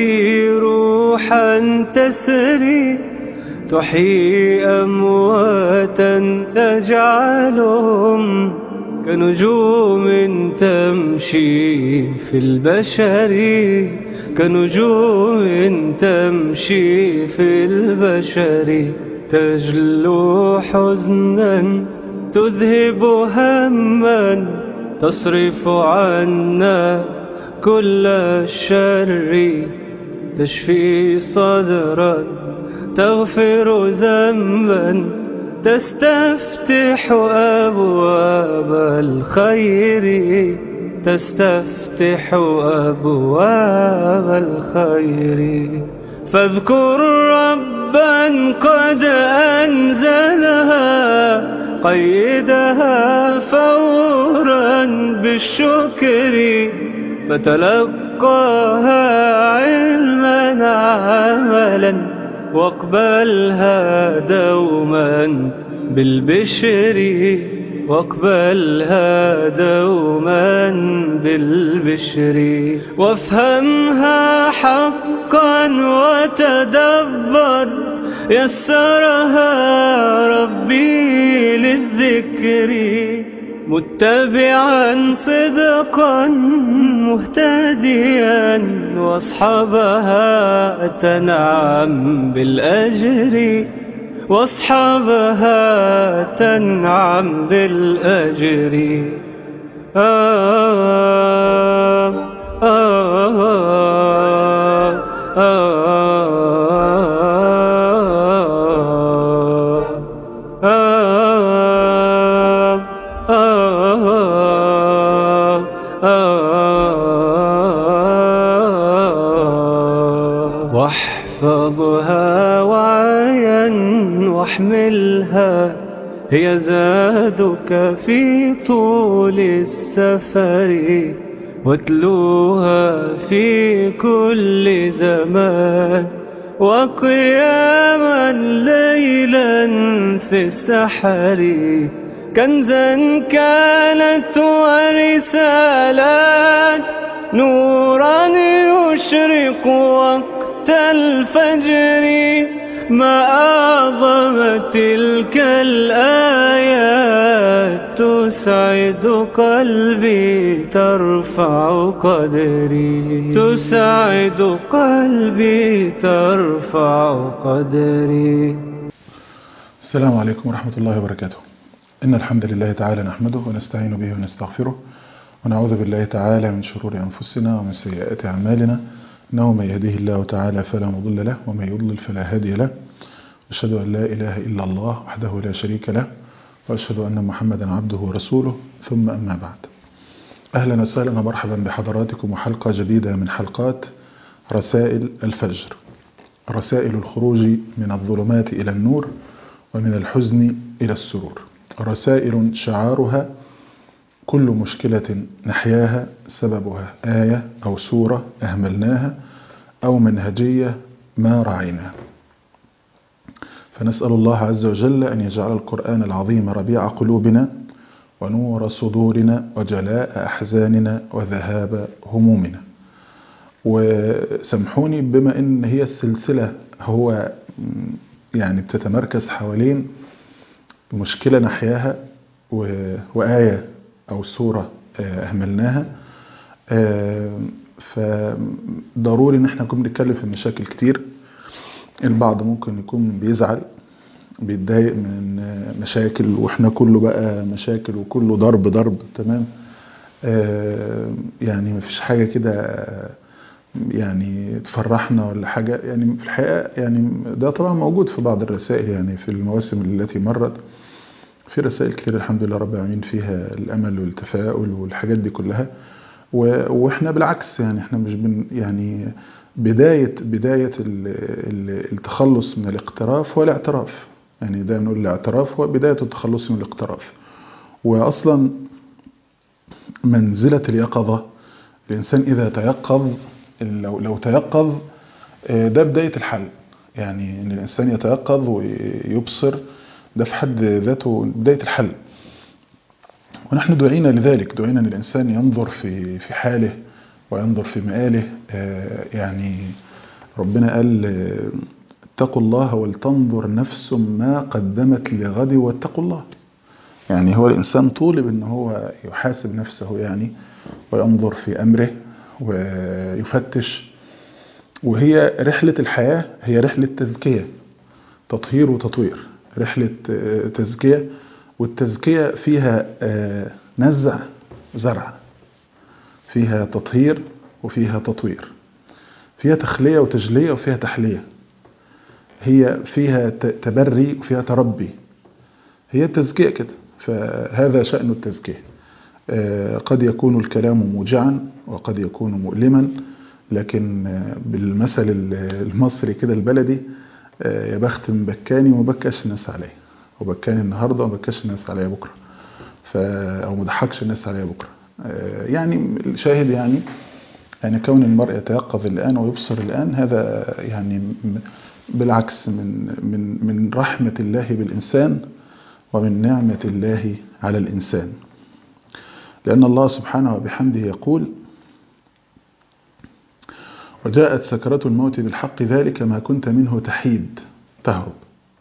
بي روحا تسري تحيي أمواتا تجعلهم كنجوم تمشي في البشر كنجوم تمشي في البشر تجلو حزنا تذهب هما تصرف عنا كل الشر تشفي صدرا تغفر ذنبا تستفتح أبواب الخير تستفتح أبواب الخير فاذكر ربا قد أنزلها قيدها فورا بالشكر فتلقاها علما عملا واقبلها دوما بالبشر واقبلها دوما بالبشر وافهمها حقا وتدبر يسرها ربي للذكر متبعا صدقا مهتديا واصحابها تنعم بالأجر واصحابها تنعم بالأجر آه آه آه واحفظها وعيا واحملها هي زادك في طول السفر واتلوها في كل زمان وقياما ليلا في السحر كنزا كانت ورسالات نورا يشرق وقت الفجر ما أعظم تلك الآيات تسعد قلبي ترفع قدري تسعد قلبي ترفع قدري السلام عليكم ورحمة الله وبركاته إن الحمد لله تعالى نحمده ونستعين به ونستغفره ونعوذ بالله تعالى من شرور أنفسنا ومن سيئات أعمالنا إنه من يهديه الله تعالى فلا مضل له ومن يضلل فلا هادي له أشهد أن لا إله إلا الله وحده لا شريك له وأشهد أن محمدا عبده ورسوله ثم أما بعد أهلا وسهلا ومرحبا بحضراتكم وحلقة جديدة من حلقات رسائل الفجر رسائل الخروج من الظلمات إلى النور ومن الحزن إلى السرور رسائل شعارها كل مشكلة نحياها سببها آية أو سورة أهملناها أو منهجية ما رعيناها فنسأل الله عز وجل أن يجعل القرآن العظيم ربيع قلوبنا ونور صدورنا وجلاء أحزاننا وذهاب همومنا وسامحوني بما أن هي السلسلة هو يعني بتتمركز حوالين مشكلة نحياها وآية أو سورة أهملناها فضروري إن احنا نكون بنتكلم في مشاكل كتير البعض ممكن يكون بيزعل بيتضايق من مشاكل واحنا كله بقى مشاكل وكله ضرب ضرب تمام يعني مفيش حاجة كده يعني تفرحنا ولا حاجة يعني في الحقيقة يعني ده طبعا موجود في بعض الرسائل يعني في المواسم التي مرت في رسائل كتير الحمد لله رب العالمين فيها الأمل والتفاؤل والحاجات دي كلها واحنا بالعكس يعني احنا مش بن يعني بداية بداية التخلص من الاقتراف هو الاعتراف يعني دايما نقول الاعتراف هو بداية التخلص من الاقتراف وأصلا منزلة اليقظة الإنسان إذا تيقظ لو, لو تيقظ ده بداية الحل يعني إن الإنسان يتيقظ ويبصر ده في حد ذاته بداية الحل ونحن دعينا لذلك دعينا أن الإنسان ينظر في في حاله وينظر في مآله يعني ربنا قال اتقوا الله ولتنظر نفس ما قدمت لغد واتقوا الله يعني هو الإنسان طولب ان هو يحاسب نفسه يعني وينظر في أمره ويفتش وهي رحلة الحياة هي رحلة تزكية تطهير وتطوير رحلة تزكية والتزكية فيها نزع زرع فيها تطهير وفيها تطوير فيها تخلية وتجلية وفيها تحلية هي فيها تبري وفيها تربي هي التزكية كده فهذا شأن التزكية قد يكون الكلام موجعا وقد يكون مؤلما لكن بالمثل المصري كده البلدي يا بخت من بكاني وما بكاش الناس عليا وبكاني النهارده وما بكاش الناس عليا بكره ف او ما ضحكش الناس عليا بكره يعني الشاهد يعني يعني كون المرء يتيقظ الان ويبصر الان هذا يعني بالعكس من من من رحمه الله بالانسان ومن نعمه الله على الانسان لان الله سبحانه وبحمده يقول وجاءت سكرة الموت بالحق ذلك ما كنت منه تحيد تهرب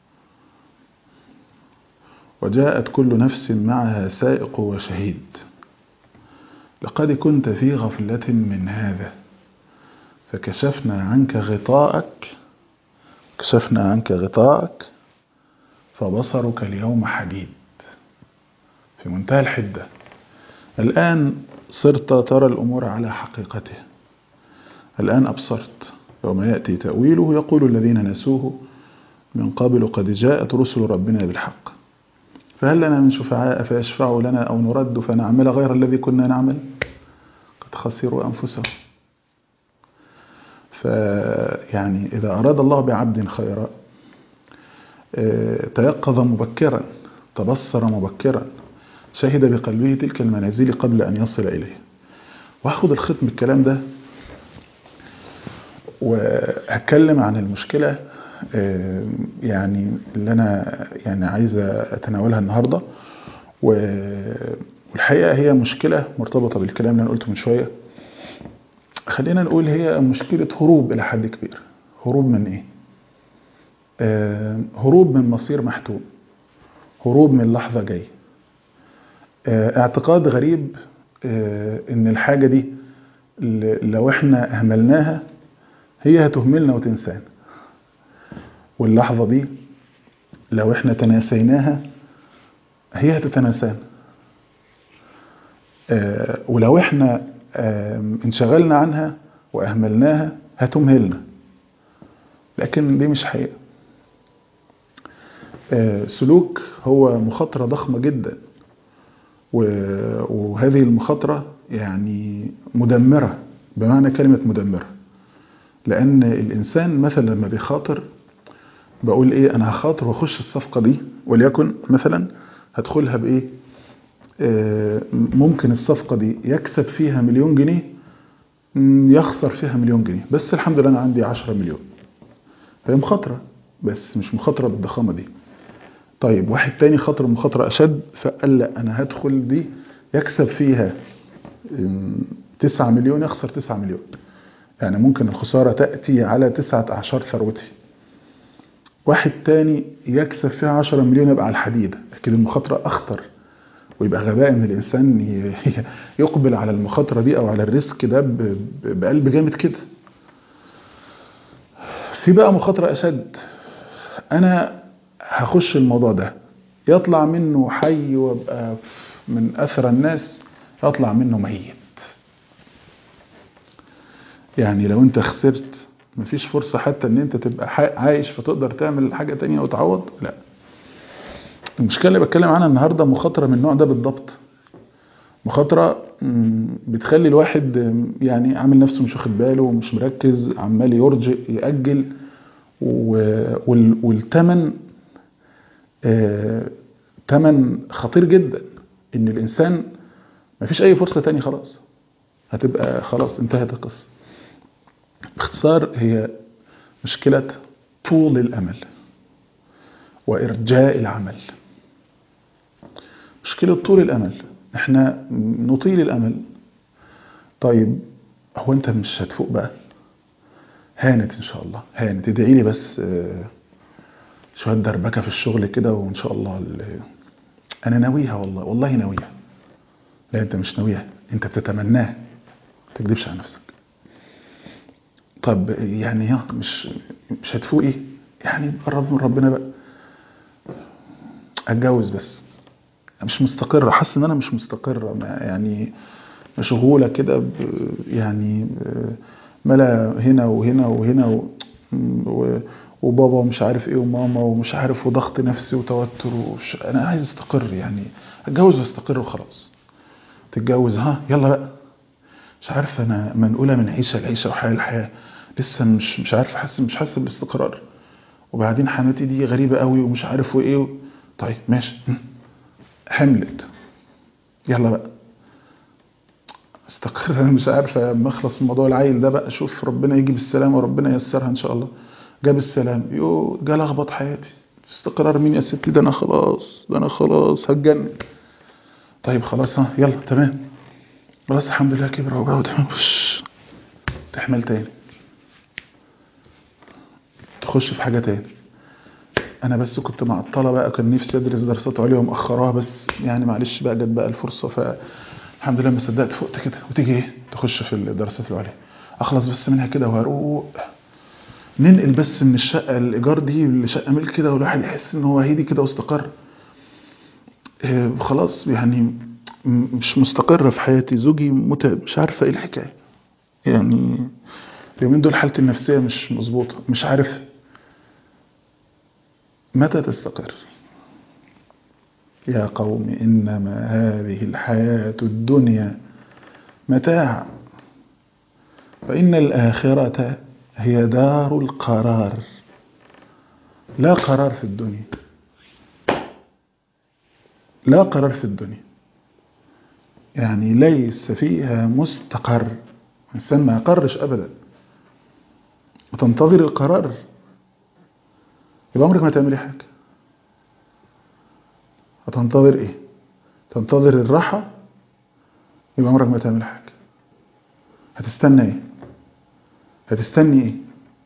وجاءت كل نفس معها سائق وشهيد لقد كنت في غفلة من هذا فكشفنا عنك غطاءك كشفنا عنك غطاءك فبصرك اليوم حديد في منتهى الحدة الآن صرت ترى الأمور على حقيقتها الآن أبصرت يوم يأتي تأويله يقول الذين نسوه من قبل قد جاءت رسل ربنا بالحق فهل لنا من شفعاء فيشفعوا لنا أو نرد فنعمل غير الذي كنا نعمل قد خسروا أنفسهم فيعني إذا أراد الله بعبد خيرا تيقظ مبكرا تبصر مبكرا شهد بقلبه تلك المنازل قبل أن يصل إليه وهاخد الختم الكلام ده وهتكلم عن المشكلة يعني اللي أنا يعني عايز أتناولها النهاردة والحقيقة هي مشكلة مرتبطة بالكلام اللي أنا قلته من شوية خلينا نقول هي مشكلة هروب إلى حد كبير هروب من إيه؟ هروب من مصير محتوم هروب من لحظة جاي اعتقاد غريب ان الحاجة دي لو احنا اهملناها هي هتهملنا وتنسانا واللحظة دي لو احنا تناسيناها هي هتتناسانا ولو احنا انشغلنا عنها واهملناها هتمهلنا لكن دي مش حقيقة سلوك هو مخاطرة ضخمة جدا وهذه المخاطرة يعني مدمرة بمعنى كلمة مدمرة لأن الإنسان مثلا لما بيخاطر بقول إيه أنا هخاطر وأخش الصفقة دي وليكن مثلا هدخلها بإيه ممكن الصفقة دي يكسب فيها مليون جنيه يخسر فيها مليون جنيه بس الحمد لله أنا عندي عشرة مليون فهي مخاطرة بس مش مخاطرة بالضخامة دي طيب واحد تاني خاطر مخاطرة أشد فقال لا أنا هدخل دي يكسب فيها تسعة مليون يخسر تسعة مليون يعني ممكن الخسارة تأتي على تسعة أعشار ثروتي واحد تاني يكسب فيها عشرة مليون يبقى على الحديدة لكن المخاطرة أخطر ويبقى غباء ان الانسان يقبل على المخاطره دي او على الريسك ده بقلب جامد كده في بقى مخاطره اشد انا هخش الموضوع ده يطلع منه حي وابقى من اثر الناس يطلع منه ميت يعني لو انت خسرت مفيش فرصة حتى ان انت تبقى عايش فتقدر تعمل حاجة تانية وتعوض لا المشكلة اللي بتكلم عنها النهاردة مخاطرة من النوع ده بالضبط مخاطرة بتخلي الواحد يعني عامل نفسه مش واخد باله ومش مركز عمال يرجئ يأجل والتمن تمن خطير جدا ان الانسان مفيش اي فرصة تاني خلاص هتبقى خلاص انتهت القصة باختصار هي مشكلة طول الامل وارجاء العمل مشكلة طول الامل احنا نطيل الامل طيب هو انت مش هتفوق بقى هانت ان شاء الله هانت ادعي لي بس آه، شويه دربكه في الشغل كده وان شاء الله ال- انا ناويها والله والله ناويها لا انت مش ناويها انت بتتمناها ما تكذبش على نفسك طب يعني ها مش مش هتفوقي يعني قرب من ربنا بقى اتجوز بس مش مستقرة حاسس ان انا مش مستقرة ما- يعني مشغولة كده ب- يعني ب- ملا هنا وهنا وهنا و و- وبابا مش عارف ايه وماما ومش عارف وضغط نفسي وتوتر وش انا عايز استقر يعني اتجوز واستقر وخلاص تتجوز ها يلا بقى مش عارف انا منقولة من عيشة لعيشة وحياة لحياة لسه مش مش عارف حاسس مش حاسس بالاستقرار وبعدين حماتي دي غريبة قوي ومش عارف وايه و... طيب ماشي حملت يلا بقى استقر انا مش عارف لما اخلص من موضوع العيل ده بقى اشوف ربنا يجي بالسلامه وربنا ييسرها ان شاء الله جاب السلام يو جه لخبط حياتي استقرار مين يا ستي ده انا خلاص ده انا خلاص هتجنن طيب خلاص ها يلا تمام خلاص الحمد لله كبر وبقى وتمام وش تحمل تاني تخش في حاجه تاني انا بس كنت معطله بقى كان نفسي ادرس دراسات عليا ومأخراها بس يعني معلش بقى جت بقى الفرصه فالحمد لله ما صدقت فقت كده وتيجي ايه تخش في الدراسات العليا اخلص بس منها كده وهروق ننقل بس من الشقه الايجار دي لشقه ملك كده والواحد يحس ان هو هيدي كده واستقر آه، خلاص يعني م- مش مستقرة في حياتي زوجي متعب مش عارفة ايه الحكاية يعني اليومين دول حالتي النفسية مش مظبوطة مش عارف متى تستقر يا قوم إنما هذه الحياة الدنيا متاع فإن الآخرة هي دار القرار لا قرار في الدنيا لا قرار في الدنيا يعني ليس فيها مستقر الإنسان ما يقرش أبدا وتنتظر القرار يبقى عمرك ما تعملي حاجة هتنتظر ايه تنتظر الراحة يبقى عمرك ما تعمل حاجة هتستنى ايه هتستني ايه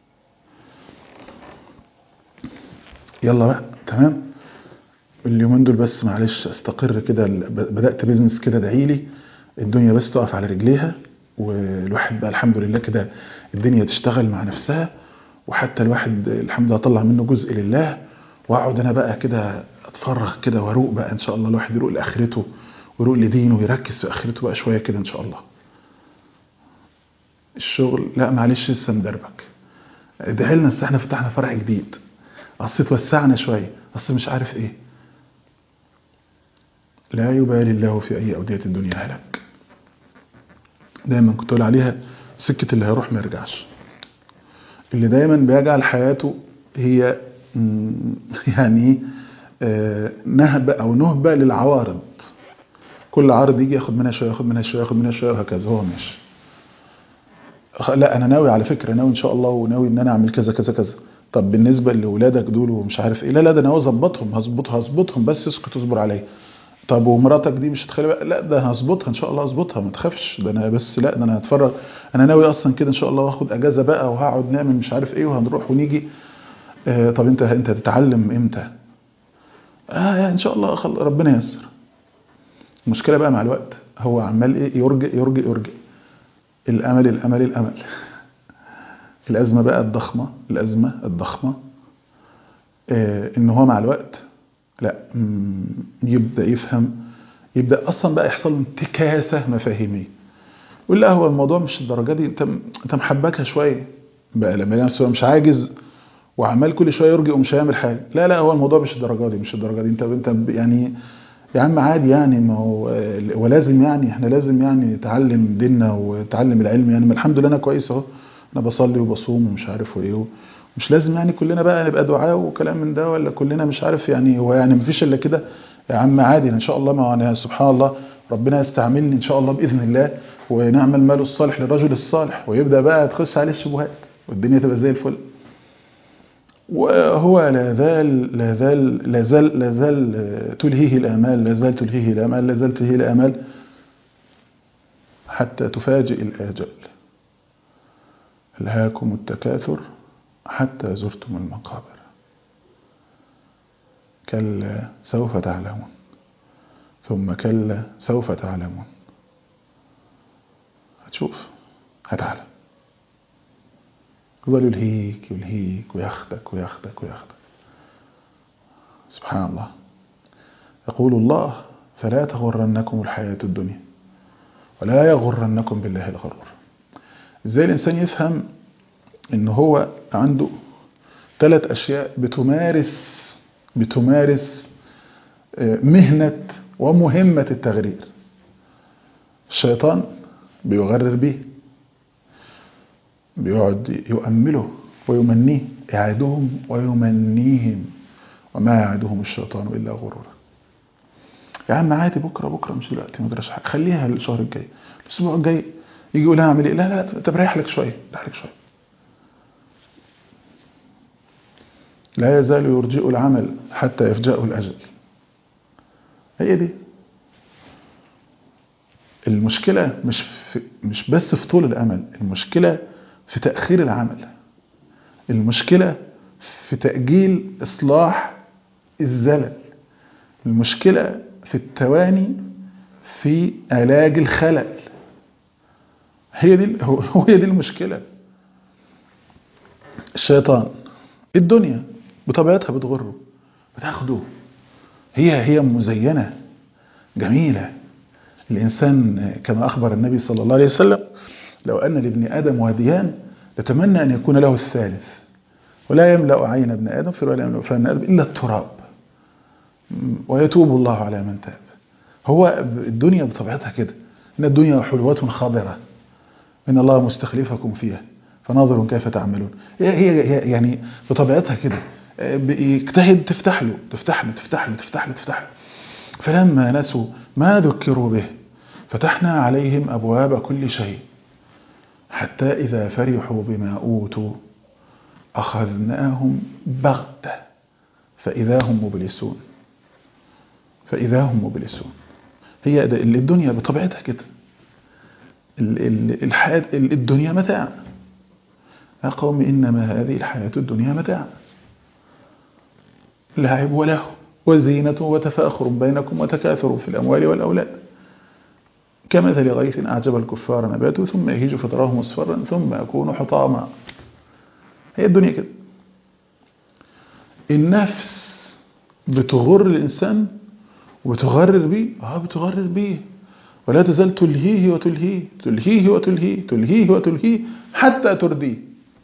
يلا بقى تمام اليومين دول بس معلش استقر كده بدأت بيزنس كده ادعيلي الدنيا بس تقف على رجليها والواحد بقى الحمد لله كده الدنيا تشتغل مع نفسها وحتى الواحد الحمد لله طلع منه جزء لله واقعد انا بقى كده اتفرغ كده واروق بقى ان شاء الله الواحد يروق لاخرته ويروق لدينه ويركز في اخرته بقى شويه كده ان شاء الله الشغل لا معلش لسه مدربك ادعي لنا احنا فتحنا فرع جديد اصل توسعنا شويه اصل مش عارف ايه لا يبالي الله في اي اوديه الدنيا هلك دايما كنت اقول عليها سكه اللي هيروح ما يرجعش اللي دايما بيجعل حياته هي يعني نهبة أو نهبة للعوارض كل عارض يجي ياخد منها شوية ياخد منها شوية ياخد منها شوية وهكذا هو ماشي لا أنا ناوي على فكرة ناوي إن شاء الله وناوي إن أنا أعمل كذا كذا كذا طب بالنسبة لأولادك دول ومش عارف إيه لا لا ده أنا ناوي أظبطهم هظبط هظبطهم بس اسكت اصبر عليا طب ومراتك دي مش هتخلي بقى لا ده هظبطها ان شاء الله هظبطها ما تخافش ده انا بس لا ده انا هتفرغ انا ناوي اصلا كده ان شاء الله واخد اجازه بقى وهقعد نعمل مش عارف ايه وهنروح ونيجي آه طب انت انت هتتعلم امتى اه ان شاء الله خل... ربنا ييسر المشكله بقى مع الوقت هو عمال ايه يرجئ يرجئ يرجئ الامل الامل الامل الازمه بقى الضخمه الازمه الضخمه آه ان هو مع الوقت لا يبدا يفهم يبدا اصلا بقى يحصل انتكاسه مفاهيميه يقول لا هو الموضوع مش الدرجه دي انت انت محبكها شويه بقى لما نفسه مش عاجز وعمال كل شويه يرجع ومش هيعمل حاجه لا لا هو الموضوع مش الدرجه دي مش الدرجه دي انت انت يعني يا عم عادي يعني ما هو ولازم يعني احنا لازم يعني نتعلم ديننا ونتعلم العلم يعني ما الحمد لله انا كويس اهو انا بصلي وبصوم ومش عارف وايه مش لازم يعني كلنا بقى نبقى دعاء وكلام من ده ولا كلنا مش عارف يعني هو يعني مفيش الا كده يا عم عادي ان شاء الله ما انا سبحان الله ربنا يستعملني ان شاء الله باذن الله ونعمل ماله الصالح للرجل الصالح ويبدا بقى تخش عليه الشبهات والدنيا تبقى زي الفل وهو لا زال لا زال لا زال لا زال تلهيه الامال لا زال تلهيه الامال لا زال تلهيه الامال حتى تفاجئ الاجل ألهاكم التكاثر حتى زرتم المقابر كلا سوف تعلمون ثم كلا سوف تعلمون هتشوف هتعلم يفضل يلهيك يلهيك وياخدك وياخدك وياخدك سبحان الله يقول الله فلا تغرنكم الحياة الدنيا ولا يغرنكم بالله الغرور ازاي الانسان يفهم ان هو عنده ثلاث اشياء بتمارس بتمارس مهنة ومهمة التغرير الشيطان بيغرر به بيقعد يؤمله ويمنيه يعدهم ويمنيهم وما يعدهم الشيطان إلا غرورا يا عم عادي بكرة بكرة مش دلوقتي ما جراش حاجة خليها الشهر الجاي الأسبوع الجاي يجي يقول اعمل ايه لا لا طب ريح لك شوية ريح لك شوية لا يزال يرجئ العمل حتى يفجأه الأجل هي دي المشكلة مش في مش بس في طول الأمل المشكلة في تأخير العمل المشكلة في تأجيل إصلاح الزلل المشكلة في التواني في علاج الخلل هي دي هي دي المشكلة الشيطان الدنيا بطبيعتها بتغره بتاخده هي هي مزينة جميلة الإنسان كما أخبر النبي صلى الله عليه وسلم لو أن لابن آدم واديان يتمنى أن يكون له الثالث ولا يملأ عين ابن آدم في ولا يملأ فان آدم إلا التراب ويتوب الله على من تاب هو الدنيا بطبيعتها كده إن الدنيا حلوة خاضرة إن الله مستخلفكم فيها فناظر كيف تعملون هي, هي يعني بطبيعتها كده يجتهد تفتح له تفتح له تفتح له تفتح له تفتح له فلما نسوا ما ذكروا به فتحنا عليهم أبواب كل شيء حتى إذا فرحوا بما أوتوا أخذناهم بغتة فإذا هم مبلسون فإذا هم مبلسون هي الدنيا بطبيعتها كده الحياة الدنيا متاع يا قوم إنما هذه الحياة الدنيا متاع لعب وله وزينة وتفاخر بينكم وتكاثر في الأموال والأولاد كمثل غيث أعجب الكفار نباته ثم يهيج فتراه مصفرا ثم يكون حطاما هي الدنيا كده النفس بتغر الإنسان وتغرر بيه اه بتغرر بيه ولا تزال تلهيه وتلهيه تلهيه وتلهيه تلهيه وتلهيه حتى ترديه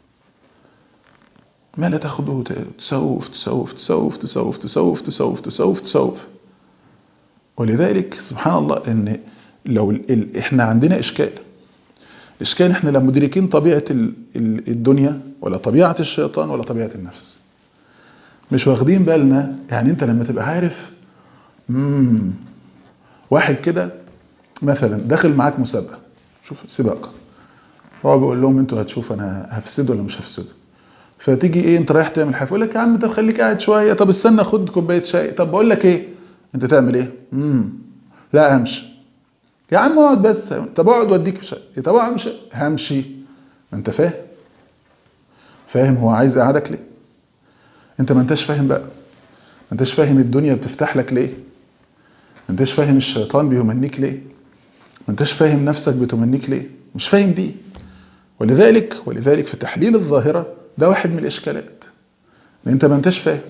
ما لا تاخده تسوف تسوف تسوف تسوف تسوف تسوف تسوف تسوف ولذلك سبحان الله ان لو ال احنا عندنا اشكال اشكال احنا لا مدركين طبيعه الدنيا ولا طبيعه الشيطان ولا طبيعه النفس مش واخدين بالنا يعني انت لما تبقى عارف مم واحد كده مثلا داخل معاك مسابقه شوف سباق هو بيقول لهم انتوا هتشوف انا هفسده ولا مش هفسده فتيجي ايه انت رايح تعمل حاجه يقول لك يا عم طب خليك قاعد شويه طب استنى خد كوبايه شاي طب بقول لك ايه انت تعمل ايه امم لا همشي يا عم اقعد بس طب اقعد واديك شاي طب اقعد مش همشي انت فاهم فاهم هو عايز يقعدك ليه انت ما انتش فاهم بقى ما انتش فاهم الدنيا بتفتح لك ليه ما انتش فاهم الشيطان بيمنيك ليه ما انتش فاهم نفسك بتمنيك ليه مش فاهم دي ولذلك ولذلك في تحليل الظاهره ده واحد من الإشكالات لأن أنت ما أنتش فاهم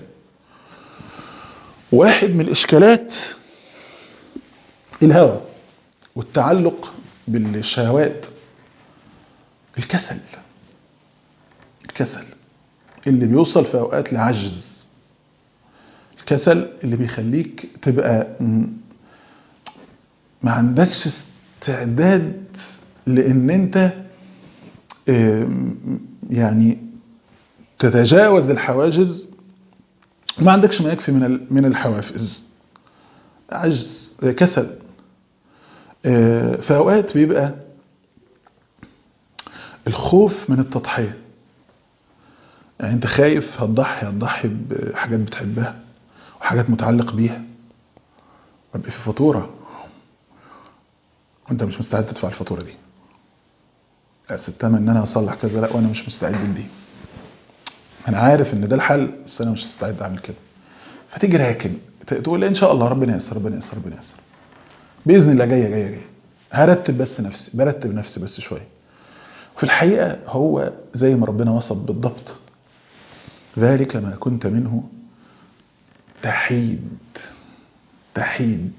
واحد من الإشكالات الهوى والتعلق بالشهوات الكسل الكسل اللي بيوصل في أوقات لعجز الكسل اللي بيخليك تبقى ما عندكش استعداد لأن أنت يعني تتجاوز الحواجز ما عندكش ما يكفي من من الحوافز عجز كسل في اوقات بيبقى الخوف من التضحيه يعني انت خايف هتضحي هتضحي بحاجات بتحبها وحاجات متعلق بيها ويبقى في فاتوره وانت مش مستعد تدفع الفاتوره دي ستامة ان انا اصلح كذا لا وانا مش مستعد لدي انا عارف ان ده الحل بس انا مش مستعد اعمل كده فتيجي راكن تقول ان شاء الله ربنا ييسر ربنا ييسر ربنا ييسر باذن الله جايه جايه جايه هرتب بس نفسي برتب نفسي بس شويه في الحقيقه هو زي ما ربنا وصف بالضبط ذلك ما كنت منه تحيد تحيد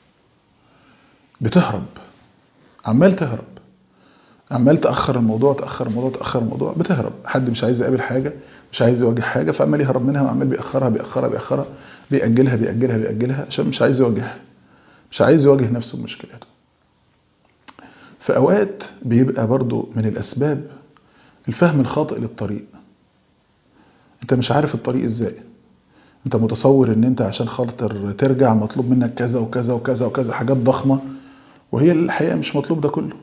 بتهرب عمال تهرب عمال تاخر الموضوع تاخر الموضوع تاخر الموضوع بتهرب حد مش عايز يقابل حاجه مش عايز يواجه حاجه فعمال يهرب منها وعمال بيأخرها بيأخرها بيأخرها بيأجلها بيأجلها بيأجلها عشان مش عايز يواجهها مش عايز يواجه نفسه بمشكلته في اوقات بيبقى برضو من الاسباب الفهم الخاطئ للطريق انت مش عارف الطريق ازاي انت متصور ان انت عشان خاطر ترجع مطلوب منك كذا وكذا وكذا وكذا حاجات ضخمه وهي الحقيقه مش مطلوب ده كله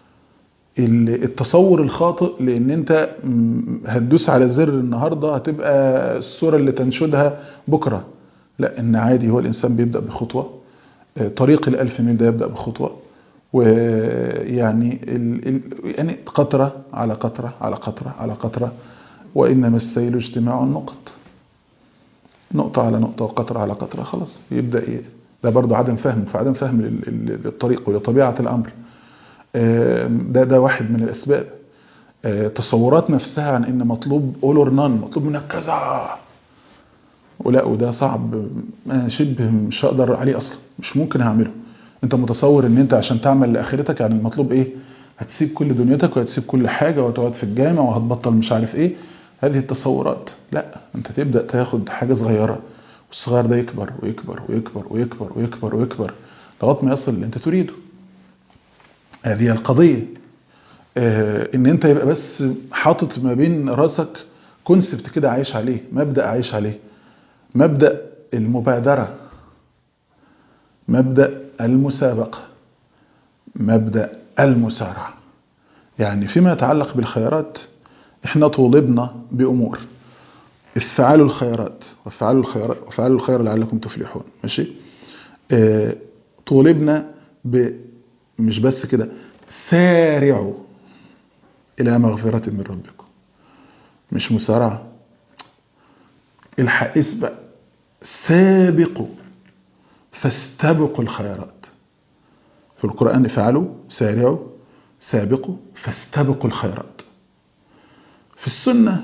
التصور الخاطئ لان انت هتدوس على زر النهارده هتبقى الصوره اللي تنشدها بكره لا ان عادي هو الانسان بيبدا بخطوه طريق الألف ميل ده يبدا بخطوه ويعني ال... ال... يعني قطره على قطره على قطره على قطره وانما السيل اجتماع النقط نقطه على نقطه وقطره على قطره خلاص يبدا ايه ده برضه عدم فهم فعدم فهم للطريق ولطبيعه الامر ده ده واحد من الاسباب تصورات نفسها عن ان مطلوب اول اور نان مطلوب منك كذا ولا وده صعب انا شبه مش هقدر عليه اصلا مش ممكن هعمله انت متصور ان انت عشان تعمل لاخرتك يعني المطلوب ايه هتسيب كل دنيتك وهتسيب كل حاجه وهتقعد في الجامع وهتبطل مش عارف ايه هذه التصورات لا انت تبدا تاخد حاجه صغيره والصغير ده يكبر ويكبر ويكبر ويكبر ويكبر ويكبر لغايه ما يصل اللي انت تريده هذه القضية آه ان انت يبقى بس حاطط ما بين راسك كونسبت كده عايش عليه مبدأ عايش عليه مبدأ المبادرة مبدأ المسابقة مبدأ المسارعة يعني فيما يتعلق بالخيارات احنا طولبنا بأمور افعلوا الخيرات وافعلوا الخيرات وافعلوا الخير لعلكم تفلحون ماشي اه طولبنا ب مش بس كده سارعوا إلى مغفرة من ربكم مش مسارعة الحق اسبق سابقوا فاستبقوا الخيرات في القرآن افعلوا سارعوا سابقوا فاستبقوا الخيرات في السنة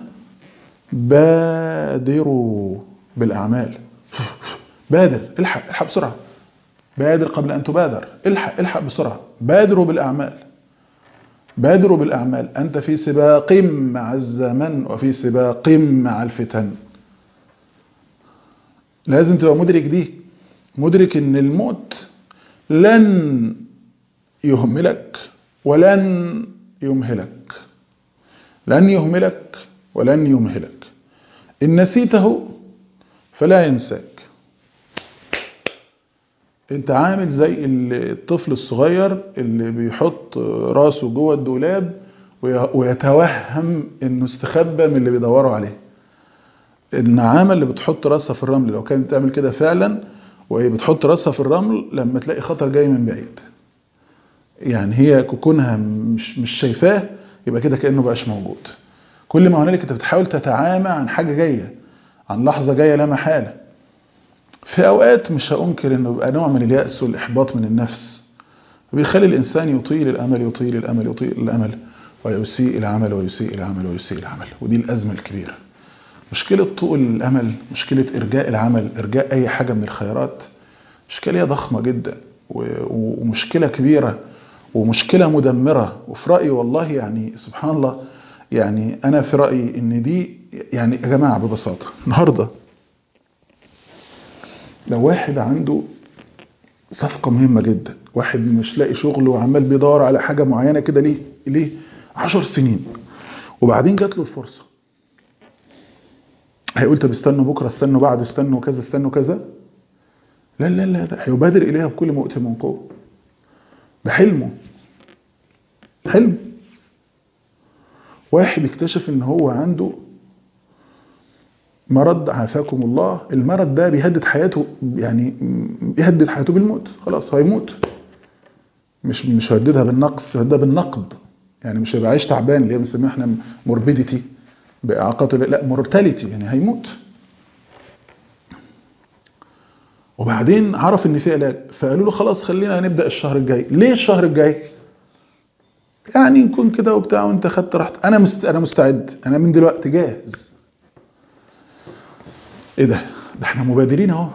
بادروا بالأعمال بادر الحق الحق بسرعة بادر قبل أن تبادر الحق الحق بسرعة بادروا بالأعمال بادروا بالأعمال أنت في سباق مع الزمن وفي سباق مع الفتن لازم تبقى مدرك دي مدرك ان الموت لن يهملك ولن يمهلك لن يهملك ولن يمهلك إن نسيته فلا ينساك انت عامل زي الطفل الصغير اللي بيحط راسه جوه الدولاب ويتوهم انه استخبى من اللي بيدوروا عليه النعامة اللي بتحط راسها في الرمل لو كانت تعمل كده فعلا وهي بتحط راسها في الرمل لما تلاقي خطر جاي من بعيد يعني هي كونها مش مش شايفاه يبقى كده كانه بقاش موجود كل ما هنالك انت بتحاول تتعامى عن حاجه جايه عن لحظه جايه لا محاله في اوقات مش هانكر انه بيبقى نوع من الياس والاحباط من النفس بيخلي الانسان يطيل الامل يطيل الامل يطيل الامل ويسيء العمل ويسيء العمل ويسيء العمل ودي الازمه الكبيره مشكله طول الامل مشكله ارجاء العمل ارجاء اي حاجه من الخيرات اشكاليه ضخمه جدا ومشكله كبيره ومشكله مدمره وفي رايي والله يعني سبحان الله يعني انا في رايي ان دي يعني يا جماعه ببساطه النهارده لو واحد عنده صفقة مهمة جدا واحد مش لاقي شغل وعمال بيدور على حاجة معينة كده ليه ليه عشر سنين وبعدين جات له الفرصة هيقول طب استنوا بكرة استنوا بعد استنوا كذا استنوا كذا لا لا لا ده هيبادر إليها بكل ما أوتي من قوة ده حلمه حلم واحد اكتشف ان هو عنده مرض عافاكم الله المرض ده بيهدد حياته يعني بيهدد حياته بالموت خلاص هيموت مش مش هيهددها بالنقص هيهددها بالنقد يعني مش هيبقى عايش تعبان اللي هي بنسميها احنا موربيديتي باعاقته لا مورتاليتي يعني هيموت وبعدين عرف ان في علاج فقالوا له خلاص خلينا نبدا الشهر الجاي ليه الشهر الجاي يعني نكون كده وبتاع وانت خدت راحتك انا مست... انا مستعد انا من دلوقتي جاهز ايه ده ده احنا مبادرين اهو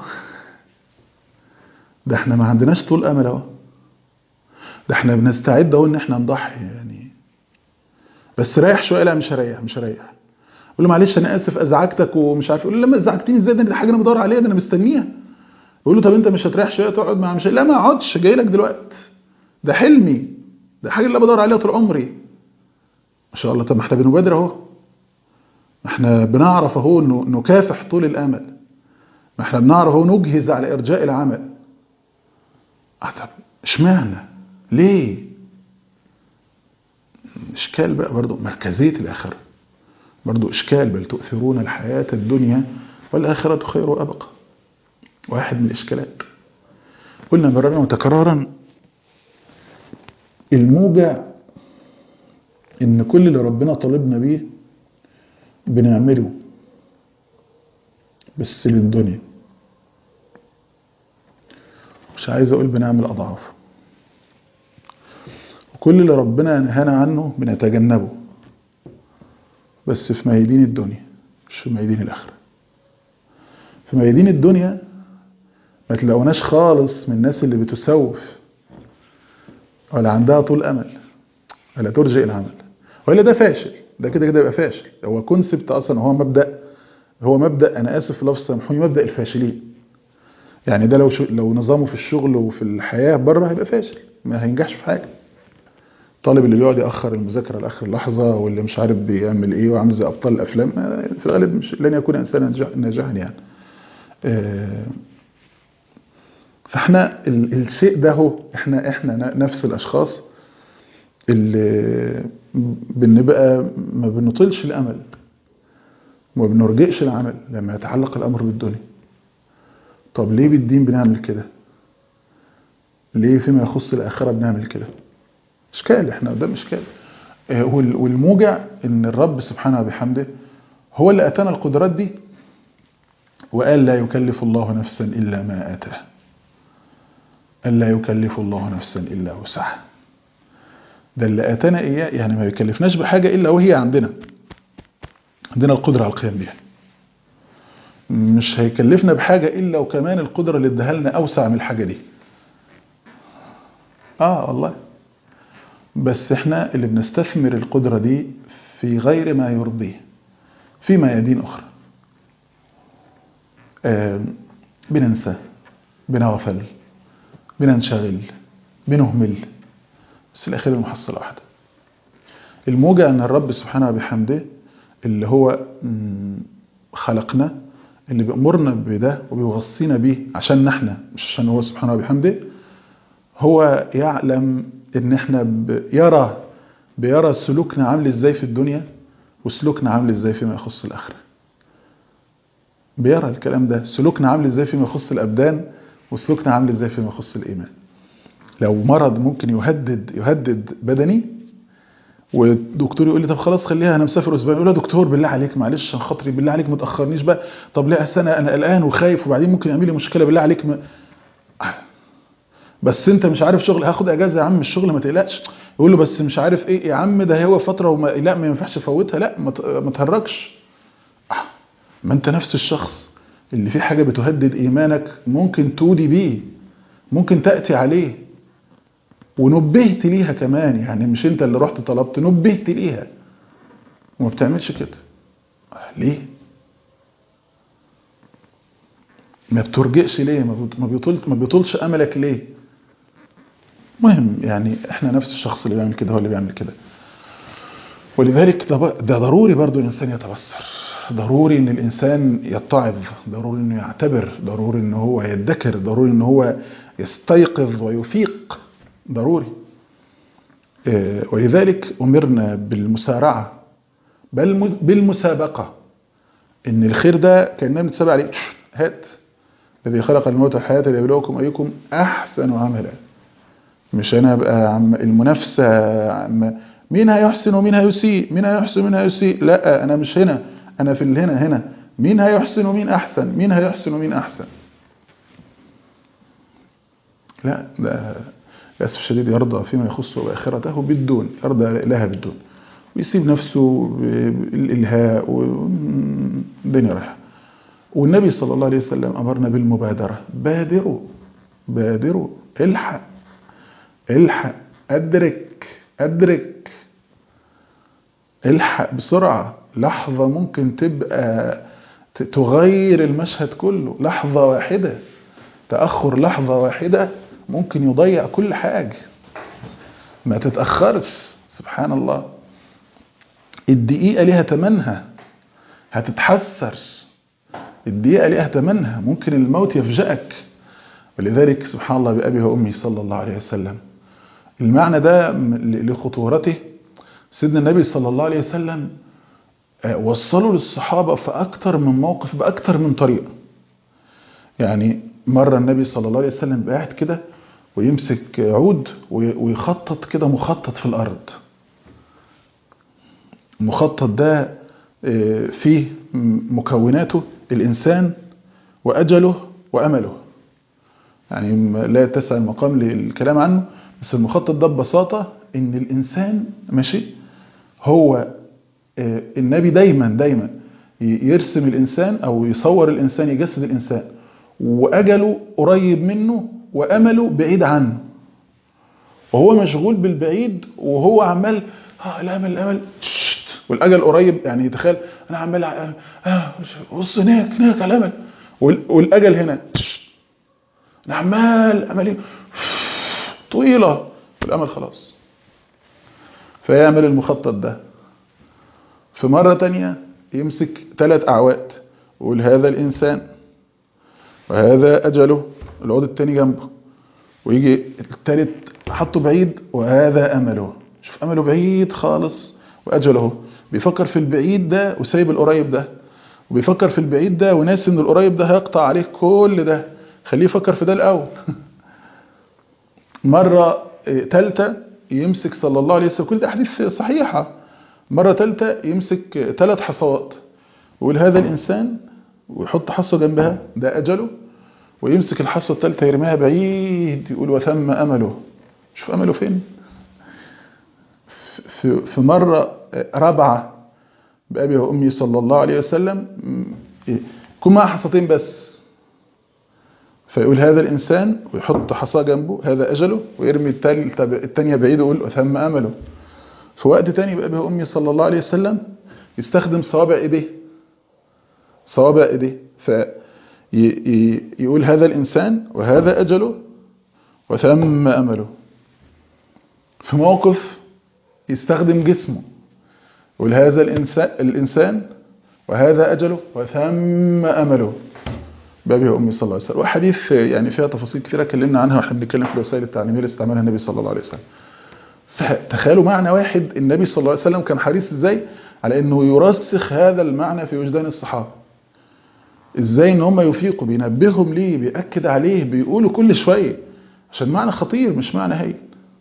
ده احنا ما عندناش طول امل اهو ده احنا بنستعد اهو ان احنا نضحي يعني بس ريح شويه لا مش هريح مش هريح قول له معلش انا اسف ازعجتك ومش عارف يقول له لما ازعجتني ازاي ده دي حاجه انا بدور عليها ده انا مستنيها يقول له طب انت مش هتريح شويه تقعد مع مش لا ما اقعدش جاي لك دلوقتي ده حلمي ده حاجه اللي انا بدور عليها طول عمري ما شاء الله طب ما احنا بنبادر اهو ما احنا بنعرف اهو انه نكافح طول الامل ما احنا بنعرف اهو نجهز على ارجاء العمل اه طب اشمعنى ليه اشكال بقى برضو مركزيه الاخره برضو اشكال بل تؤثرون الحياه الدنيا والاخره خير وابقى واحد من الاشكالات قلنا مرارا وتكرارا الموجع ان كل اللي ربنا طالبنا بيه بنعمله بس للدنيا مش عايز اقول بنعمل اضعاف وكل اللي ربنا نهانا عنه بنتجنبه بس في ميادين الدنيا مش في ميادين الاخره في ميادين الدنيا ما تلاقوناش خالص من الناس اللي بتسوف ولا عندها طول امل ولا ترجئ العمل ولا ده فاشل ده كده كده يبقى فاشل هو كونسبت اصلا هو مبدا هو مبدا انا اسف في لفظ سامحوني مبدا الفاشلين يعني ده لو شو لو نظامه في الشغل وفي الحياه بره هيبقى فاشل ما هينجحش في حاجه الطالب اللي بيقعد ياخر المذاكره لاخر لحظه واللي مش عارف بيعمل ايه وعامل زي ابطال الافلام في الغالب مش لن يكون انسانا ناجحا يعني فاحنا الشيء ده هو احنا احنا نفس الاشخاص اللي بنبقى ما بنطلش الامل وما بنرجئش العمل لما يتعلق الامر بالدنيا طب ليه بالدين بنعمل كده ليه فيما يخص الاخره بنعمل كده اشكال احنا قدام اشكال والموجع ان الرب سبحانه وبحمده هو اللي اتانا القدرات دي وقال لا يكلف الله نفسا الا ما اتاه ألا يكلف الله نفسا إلا وسعها ده اللي آتانا إياه يعني ما يكلفناش بحاجة إلا وهي عندنا عندنا القدرة على القيام بها مش هيكلفنا بحاجة إلا وكمان القدرة اللي اداها لنا أوسع من الحاجة دي آه والله بس احنا اللي بنستثمر القدرة دي في غير ما يرضيه في ميادين أخرى آه بننسى بنغفل بننشغل بنهمل بس الأخير المحصلة واحدة الموجة أن الرب سبحانه وبحمده اللي هو خلقنا اللي بيأمرنا بده وبيوصينا بيه عشان احنا مش عشان هو سبحانه وبحمده هو يعلم ان احنا بيرى بيرى سلوكنا عامل ازاي في الدنيا وسلوكنا عامل ازاي فيما يخص الآخرة بيرى الكلام ده سلوكنا عامل ازاي فيما يخص الأبدان وسلوكنا عامل ازاي فيما يخص الايمان لو مرض ممكن يهدد يهدد بدني والدكتور يقول لي طب خلاص خليها انا مسافر اسبوع يقول له دكتور بالله عليك معلش عشان خاطري بالله عليك ما تاخرنيش بقى طب لا اصل انا انا قلقان وخايف وبعدين ممكن يعمل لي مشكله بالله عليك ما... بس انت مش عارف شغل هاخد اجازه يا عم من الشغل ما تقلقش يقول له بس مش عارف ايه يا عم ده هو فتره وما لا ما ينفعش افوتها لا ما تهرجش ما انت نفس الشخص اللي في حاجة بتهدد إيمانك ممكن تودي بيه ممكن تأتي عليه ونبهت ليها كمان يعني مش انت اللي رحت طلبت نبهت ليها وما بتعملش كده ليه ما بترجئش ليه ما بيطول ما بيطولش املك ليه مهم يعني احنا نفس الشخص اللي بيعمل كده هو اللي بيعمل كده ولذلك ده ضروري برضو الانسان يتبصر ضروري ان الانسان يتعظ ضروري انه يعتبر ضروري ان هو يدكر ضروري ان هو يستيقظ ويفيق ضروري ولذلك امرنا بالمسارعه بل بالمسابقه ان الخير ده كاننا بنتسابق عليه هات الذي خلق الموت والحياه ليبلوكم ايكم احسن عملا مش انا ابقى المنافسه مين هيحسن ومين هيسيء مين هيحسن ومين هيسيء لا انا مش هنا انا في الهنا هنا مين هيحسن ومين احسن مين هيحسن ومين احسن لا ده للاسف الشديد يرضى فيما يخص باخرته بالدون يرضى لها بالدون ويسيب نفسه بالالهاء والدنيا رايحه والنبي صلى الله عليه وسلم امرنا بالمبادره بادروا بادروا الحق الحق ادرك ادرك الحق بسرعه لحظه ممكن تبقى تغير المشهد كله لحظه واحده تاخر لحظه واحده ممكن يضيع كل حاجه ما تتاخرش سبحان الله الدقيقه ليها تمنها هتتحسر الدقيقه ليها تمنها ممكن الموت يفجأك ولذلك سبحان الله بأبي وأمي صلى الله عليه وسلم المعنى ده لخطورته سيدنا النبي صلى الله عليه وسلم وصلوا للصحابة في أكتر من موقف بأكتر من طريقة يعني مرة النبي صلى الله عليه وسلم قاعد كده ويمسك عود ويخطط كده مخطط في الأرض المخطط ده فيه مكوناته الإنسان وأجله وأمله يعني لا يتسع المقام للكلام عنه بس المخطط ده ببساطة ان الانسان ماشي هو النبي دايما دايما يرسم الانسان او يصور الانسان يجسد الانسان واجله قريب منه وامله بعيد عنه وهو مشغول بالبعيد وهو عمال اه الامل الامل والاجل قريب يعني تخيل انا عمال اه بص هناك هناك على الامل والاجل هنا انا عمال امالي طويله والامل خلاص فيعمل المخطط ده في مرة تانية يمسك ثلاث أعواد ويقول هذا الإنسان وهذا أجله العود التاني جنبه ويجي التالت حطه بعيد وهذا أمله شوف أمله بعيد خالص وأجله بيفكر في البعيد ده وسايب القريب ده وبيفكر في البعيد ده وناس ان القريب ده هيقطع عليه كل ده خليه يفكر في ده الأول مرة تالتة يمسك صلى الله عليه وسلم كل ده أحاديث صحيحة مرة تالتة يمسك ثلاث حصوات ويقول هذا الإنسان ويحط حصوة جنبها ده أجله ويمسك الحصوة الثالثة يرميها بعيد يقول وثم أمله شوف أمله فين في, في مرة رابعة بأبي وأمي صلى الله عليه وسلم يكون معها حصتين بس فيقول هذا الإنسان ويحط حصاه جنبه هذا أجله ويرمي الثانية بعيد ويقول وثم أمله في وقت تاني بأبي وأمي صلى الله عليه وسلم يستخدم صوابع إيديه صوابع إيديه فيقول هذا الإنسان وهذا أجله وثم أمله في موقف يستخدم جسمه يقول هذا الإنسان, الإنسان وهذا أجله وثم أمله بأبي وأمي صلى الله عليه وسلم وحديث يعني فيها تفاصيل كثيرة كلمنا عنها واحنا بنتكلم في الوسائل التعليمية اللي استعملها النبي صلى الله عليه وسلم فتخيلوا معنى واحد النبي صلى الله عليه وسلم كان حريص ازاي على انه يرسخ هذا المعنى في وجدان الصحابه ازاي ان هم يفيقوا بينبههم ليه بيأكد عليه بيقولوا كل شويه عشان معنى خطير مش معنى هين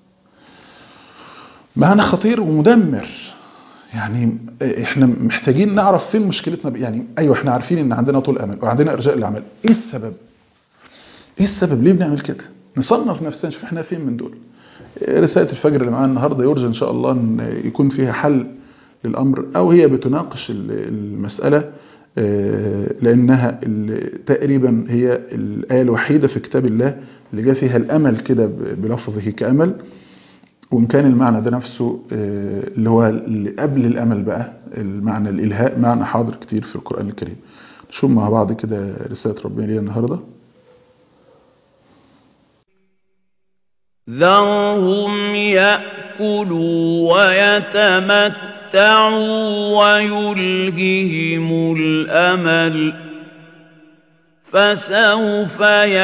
معنى خطير ومدمر يعني احنا محتاجين نعرف فين مشكلتنا يعني ايوه احنا عارفين ان عندنا طول امل وعندنا ارجاء الاعمال ايه السبب ايه السبب ليه بنعمل كده نصنف نفسنا نشوف احنا فين من دول رسالة الفجر اللي معانا النهاردة يرجى إن شاء الله أن يكون فيها حل للأمر أو هي بتناقش المسألة لأنها تقريبا هي الآية الوحيدة في كتاب الله اللي جاء فيها الأمل كده بلفظه كأمل وإن كان المعنى ده نفسه اللي هو اللي قبل الأمل بقى المعنى الإلهاء معنى حاضر كتير في القرآن الكريم نشوف مع بعض كده رسالة ربنا لينا النهارده ذرهم يأكلوا ويتمتعوا ويلههم الأمل فسوف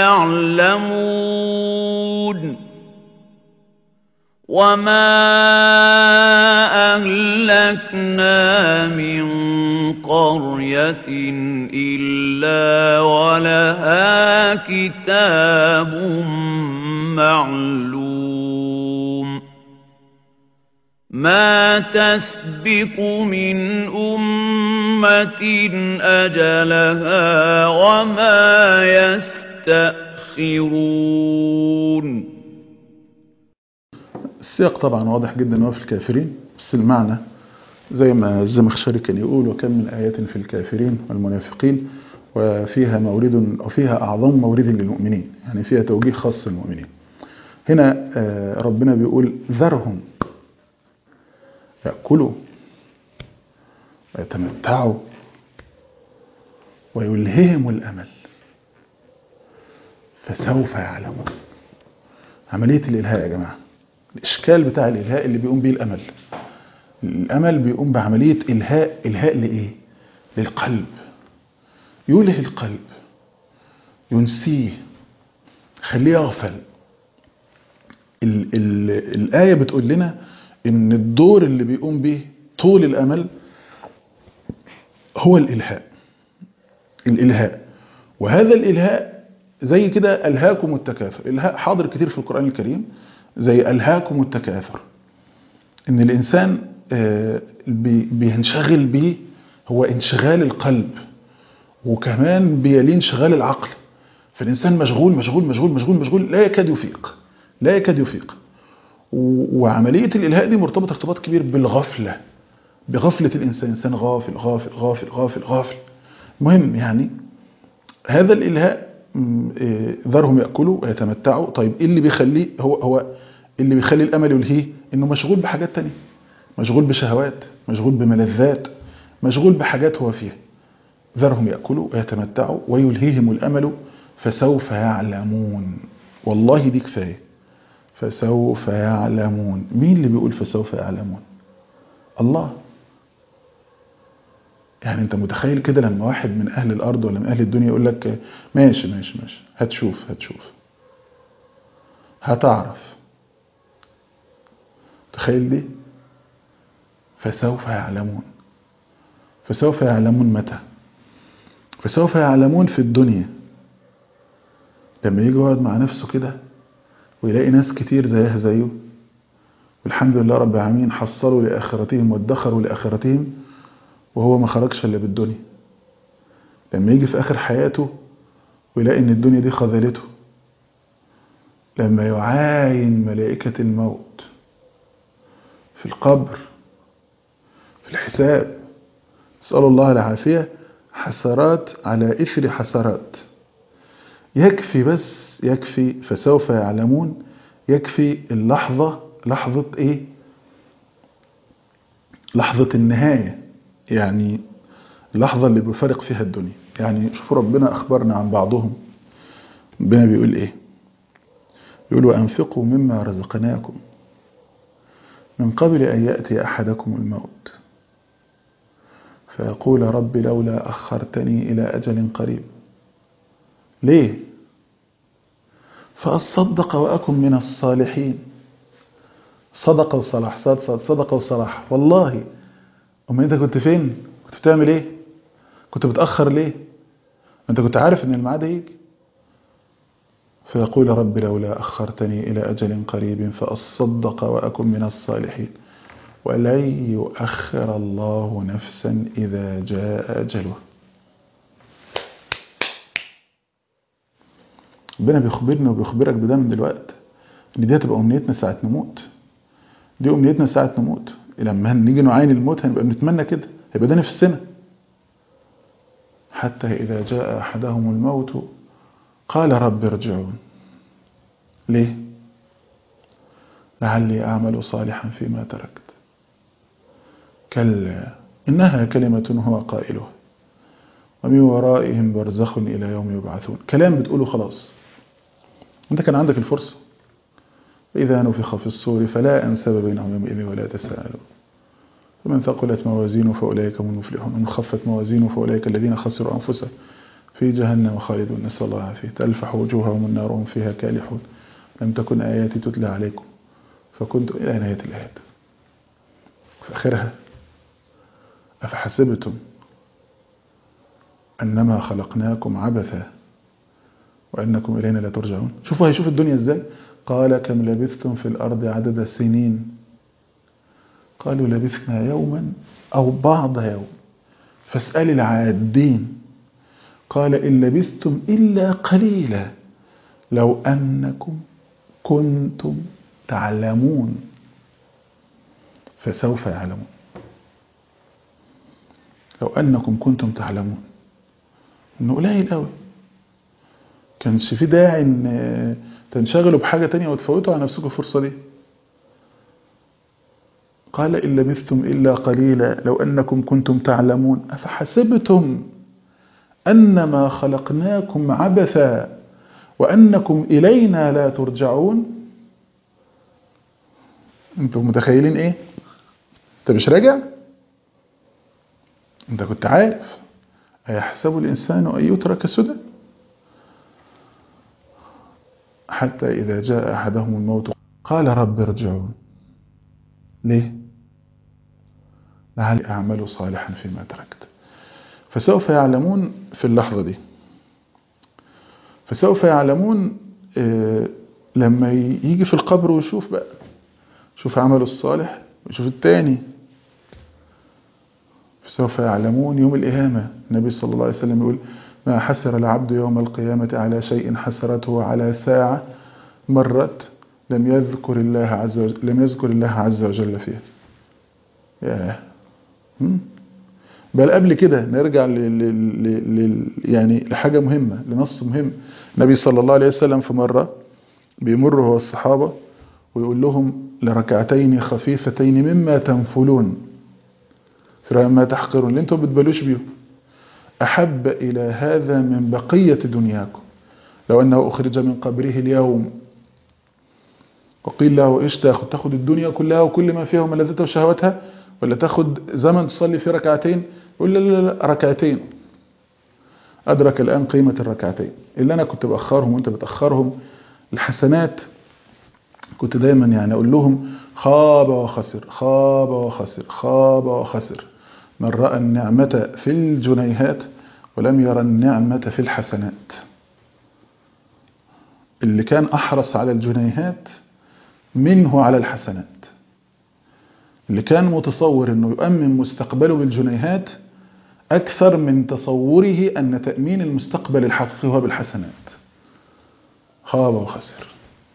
يعلمون وما أهلكنا من قرية إلا ولها كتاب معلوم ما تسبق من أمة أجلها وما يستأخرون السياق طبعا واضح جدا هو في الكافرين بس المعنى زي ما الزمخشري كان يقول وكم من آيات في الكافرين والمنافقين وفيها مورد وفيها أعظم مورد للمؤمنين يعني فيها توجيه خاص للمؤمنين هنا ربنا بيقول ذرهم يأكلوا ويتمتعوا ويلههم الأمل فسوف يعلمون عملية الإلهاء يا جماعة الإشكال بتاع الإلهاء اللي بيقوم بيه الأمل الأمل بيقوم بعملية إلهاء إلهاء لإيه؟ للقلب يوله القلب ينسيه خليه يغفل ال ال الآية بتقول لنا إن الدور اللي بيقوم به طول الأمل هو الإلهاء الإلهاء وهذا الإلهاء زي كده ألهاكم التكاثر إلهاء حاضر كتير في القرآن الكريم زي ألهاكم التكاثر إن الإنسان بينشغل به هو انشغال القلب وكمان بيليه انشغال العقل فالإنسان مشغول مشغول مشغول مشغول مشغول لا يكاد يفيق لا يكاد يفيق وعملية الإلهاء دي مرتبطة ارتباط كبير بالغفلة بغفلة الإنسان إنسان غافل غافل غافل غافل غافل مهم يعني هذا الإلهاء ذرهم يأكلوا ويتمتعوا طيب إيه اللي بيخليه هو هو اللي بيخلي الأمل يلهيه إنه مشغول بحاجات تانية مشغول بشهوات مشغول بملذات مشغول بحاجات هو فيها ذرهم يأكلوا ويتمتعوا ويلهيهم الأمل فسوف يعلمون والله دي كفاية فسوف يعلمون مين اللي بيقول فسوف يعلمون الله يعني انت متخيل كده لما واحد من اهل الارض ولا من اهل الدنيا يقول لك ماشي ماشي ماشي هتشوف هتشوف هتعرف تخيل دي فسوف يعلمون فسوف يعلمون متى فسوف يعلمون في الدنيا لما يجي يقعد مع نفسه كده ويلاقي ناس كتير زيها زيه والحمد لله رب العالمين حصلوا لآخرتهم وادخروا لآخرتهم وهو ما خرجش إلا بالدنيا لما يجي في آخر حياته ويلاقي إن الدنيا دي خذلته لما يعاين ملائكة الموت في القبر في الحساب نسأل الله العافية حسرات على إثر حسرات يكفي بس يكفي فسوف يعلمون يكفي اللحظة لحظة إيه لحظة النهاية يعني اللحظة اللي بيفارق فيها الدنيا يعني شوفوا ربنا أخبرنا عن بعضهم ربنا بيقول إيه يقول وأنفقوا مما رزقناكم من قبل أن يأتي أحدكم الموت فيقول رب لولا أخرتني إلى أجل قريب ليه فأصدق وأكن من الصالحين صدق وصلاح صدق, صدق وصلاح والله أما أنت كنت فين كنت بتعمل إيه كنت بتأخر ليه أنت كنت عارف أن الميعاد هيجي فيقول رب لولا أخرتني إلى أجل قريب فأصدق وأكن من الصالحين ولن يؤخر الله نفسا إذا جاء أجله ربنا بيخبرنا وبيخبرك بده من دلوقتي ان دي هتبقى امنيتنا ساعه نموت دي امنيتنا ساعه نموت لما نيجي نعاين الموت هنبقى بنتمنى كده هيبقى ده نفسنا حتى اذا جاء احدهم الموت قال رب ارجعون ليه لعلي اعمل صالحا فيما تركت كلا انها كلمه هو قائلها ومن ورائهم برزخ الى يوم يبعثون كلام بتقوله خلاص انت كان عندك الفرصة فإذا نفخ في الصور فلا أنسب بينهم يومئذ ولا تساءلون فمن ثقلت موازينه فأولئك هم المفلحون ومن خفت موازينه فأولئك الذين خسروا أنفسهم في جهنم خالدون نسأل الله العافية تلفح وجوههم النار وهم فيها كالحون لم تكن آياتي تتلى عليكم فكنتم إلى نهاية الآيات في آخرها أفحسبتم أنما خلقناكم عبثا وأنكم إلينا لا ترجعون شوفوا هيشوف الدنيا إزاي قال كم لبثتم في الأرض عدد السنين قالوا لبثنا يوما أو بعض يوم فاسأل العادين قال إن لبثتم إلا قليلا لو أنكم كنتم تعلمون فسوف يعلمون لو أنكم كنتم تعلمون إنه قليل قوي كانش في داعي إن تنشغلوا بحاجة تانية وتفوتوا على نفسكم الفرصة دي قال إن لبثتم إلا قليلا لو أنكم كنتم تعلمون أفحسبتم أنما خلقناكم عبثا وأنكم إلينا لا ترجعون أنتم متخيلين إيه أنت مش راجع أنت كنت عارف أيحسب الإنسان أن يترك سدى حتى إذا جاء أحدهم الموت قال رب ارجعون ليه لعلي أعمل صالحا فيما تركت فسوف يعلمون في اللحظة دي فسوف يعلمون لما يجي في القبر ويشوف بقى شوف عمله الصالح ويشوف التاني فسوف يعلمون يوم الإهامة النبي صلى الله عليه وسلم يقول ما حسر العبد يوم القيامة على شيء حسرته على ساعة مرت لم يذكر الله عز وجل لم يذكر الله عز وجل فيها ياه بل قبل كده نرجع ل ل ل يعني لحاجة مهمة لنص مهم النبي صلى الله عليه وسلم في مرة بيمر هو الصحابة ويقول لهم لركعتين خفيفتين مما تنفلون فلما تحقرون اللي انتم بتبلوش بيهم أحب إلى هذا من بقية دنياكم لو أنه أخرج من قبره اليوم وقيل له إيش تاخد تاخد الدنيا كلها وكل ما فيها وملذتها وشهواتها ولا تاخد زمن تصلي فيه ركعتين يقول لا لا لا ركعتين أدرك الآن قيمة الركعتين اللي أنا كنت بأخرهم وأنت بتأخرهم الحسنات كنت دايما يعني أقول لهم خاب وخسر خاب وخسر خاب وخسر من رأى النعمة في الجنيهات ولم يرى النعمة في الحسنات اللي كان أحرص على الجنيهات منه على الحسنات اللي كان متصور أنه يؤمن مستقبله بالجنيهات أكثر من تصوره أن تأمين المستقبل الحقيقي هو بالحسنات خاب وخسر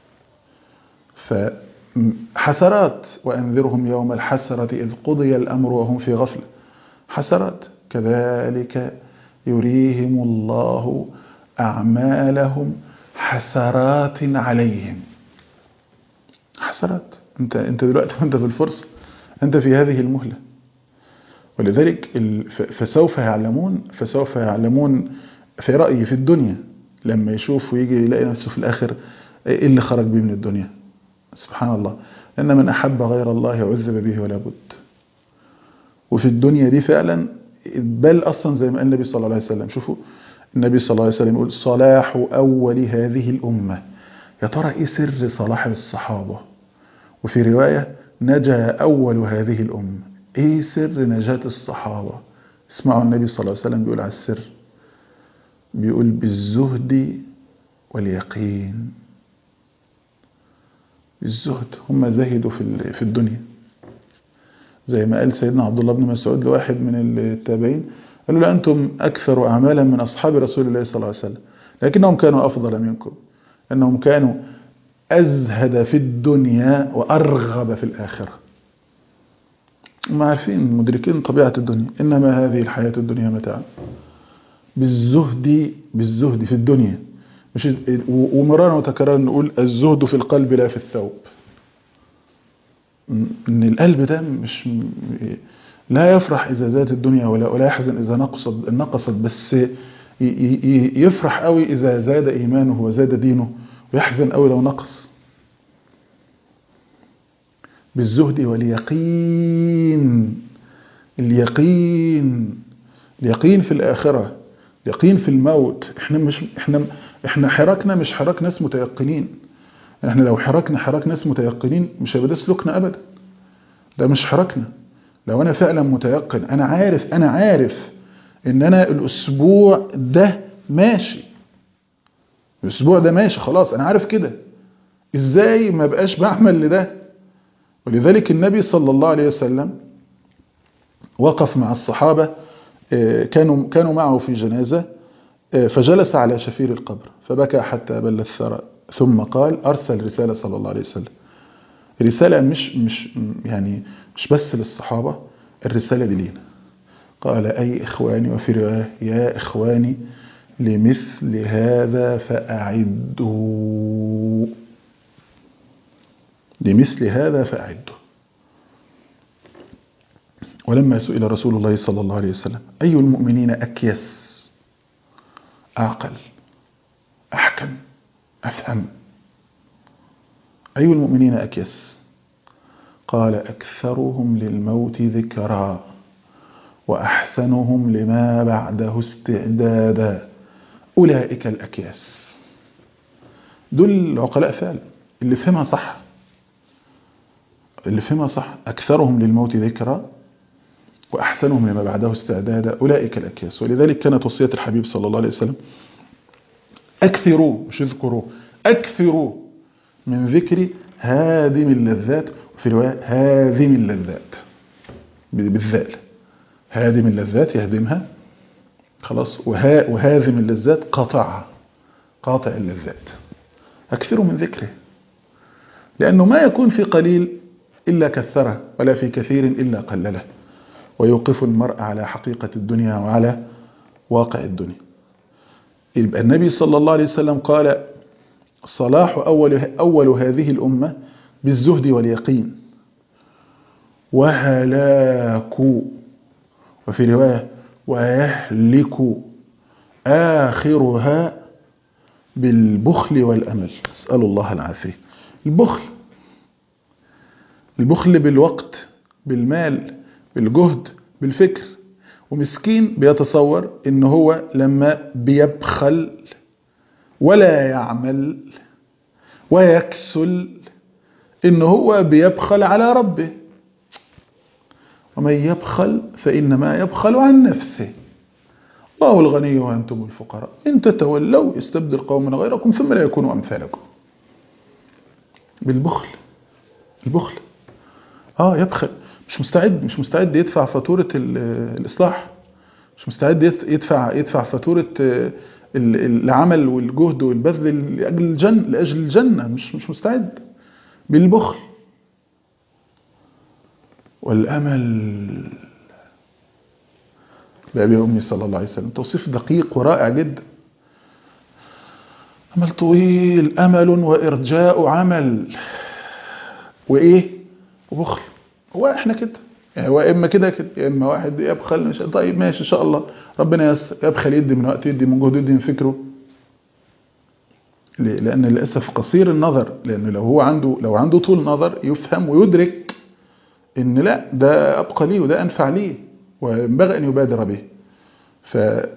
فحسرات وأنذرهم يوم الحسرة إذ قضي الأمر وهم في غفلة حسرات كذلك يريهم الله أعمالهم حسرات عليهم حسرات انت انت دلوقتي وانت في الفرصه انت في هذه المهله ولذلك فسوف يعلمون فسوف يعلمون في رايي في الدنيا لما يشوف ويجي يلاقي نفسه في الاخر ايه اللي خرج بيه من الدنيا سبحان الله لان من احب غير الله عذب به ولا بد وفي الدنيا دي فعلا بل اصلا زي ما قال النبي صلى الله عليه وسلم شوفوا النبي صلى الله عليه وسلم يقول صلاح اول هذه الامه يا ترى ايه سر صلاح الصحابه وفي روايه نجا اول هذه الامه ايه سر نجاه الصحابه اسمعوا النبي صلى الله عليه وسلم بيقول على السر بيقول بالزهد واليقين بالزهد هم زهدوا في في الدنيا زي ما قال سيدنا عبد الله بن مسعود لواحد من التابعين قال له أنتم أكثر أعمالا من أصحاب رسول الله صلى الله عليه وسلم لكنهم كانوا أفضل منكم أنهم كانوا أزهد في الدنيا وأرغب في الآخرة هم عارفين مدركين طبيعة الدنيا إنما هذه الحياة الدنيا متاع بالزهد بالزهد في الدنيا مش ومرارا وتكرارا نقول الزهد في القلب لا في الثوب ان القلب ده مش لا يفرح اذا زادت الدنيا ولا ولا يحزن اذا نقصت نقصت بس يفرح قوي اذا زاد ايمانه وزاد دينه ويحزن قوي لو نقص بالزهد واليقين اليقين اليقين في الاخره اليقين في الموت احنا مش احنا احنا حراكنا مش حراك ناس متيقنين احنا لو حركنا حراك ناس متيقنين مش هيبقى ده سلوكنا ابدا ده مش حركنا لو انا فعلا متيقن انا عارف انا عارف ان انا الاسبوع ده ماشي الاسبوع ده ماشي خلاص انا عارف كده ازاي ما بقاش بعمل لده ولذلك النبي صلى الله عليه وسلم وقف مع الصحابة كانوا كانوا معه في جنازة فجلس على شفير القبر فبكى حتى بل الثرى ثم قال أرسل رسالة صلى الله عليه وسلم رسالة مش مش يعني مش بس للصحابة الرسالة دي لينا قال أي إخواني وفي رواية يا إخواني لمثل هذا فأعدوا لمثل هذا فأعدوا ولما سئل رسول الله صلى الله عليه وسلم أي المؤمنين أكيس أعقل أحكم أفهم أي المؤمنين أكيس قال أكثرهم للموت ذكرا وأحسنهم لما بعده استعدادا أولئك الأكياس دول العقلاء فعلا اللي فهمها صح اللي فهمها صح أكثرهم للموت ذكرا وأحسنهم لما بعده استعدادا أولئك الأكياس ولذلك كانت وصية الحبيب صلى الله عليه وسلم أكثروا مش اذكروا أكثروا من ذكر هادم اللذات وفي رواية هادم اللذات بالذال هادم اللذات يهدمها خلاص وها وهاذم اللذات قاطعها قاطع اللذات أكثروا من ذكره لأنه ما يكون في قليل إلا كثره ولا في كثير إلا قلله ويوقف المرء على حقيقة الدنيا وعلى واقع الدنيا يبقى النبي صلى الله عليه وسلم قال صلاح أول, أول هذه الأمة بالزهد واليقين وهلاك وفي رواية ويهلك آخرها بالبخل والأمل أسأل الله العافية البخل البخل بالوقت بالمال بالجهد بالفكر ومسكين بيتصور ان هو لما بيبخل ولا يعمل ويكسل ان هو بيبخل على ربه ومن يبخل فإنما يبخل عن نفسه الله الغني وأنتم الفقراء إن تتولوا يستبدل قوما غيركم ثم لا يكونوا أمثالكم بالبخل البخل آه يبخل مش مستعد مش مستعد يدفع فاتورة الإصلاح مش مستعد يدفع يدفع فاتورة العمل والجهد والبذل لأجل الجنة لأجل الجنة مش مش مستعد بالبخل والأمل بأبي أمي صلى الله عليه وسلم توصيف دقيق ورائع جدا أمل طويل أمل وإرجاء عمل وإيه وبخل هو إحنا كده يعني هو إما كده كده يا إما واحد يبخل مش طيب ماشي إن شاء الله ربنا يسر يبخل يدي من وقت يدي من جهده يدي من فكره لأن للأسف قصير النظر لأن لو هو عنده لو عنده طول نظر يفهم ويدرك ان لا ده ابقى ليه وده انفع ليه وينبغي ان يبادر به ف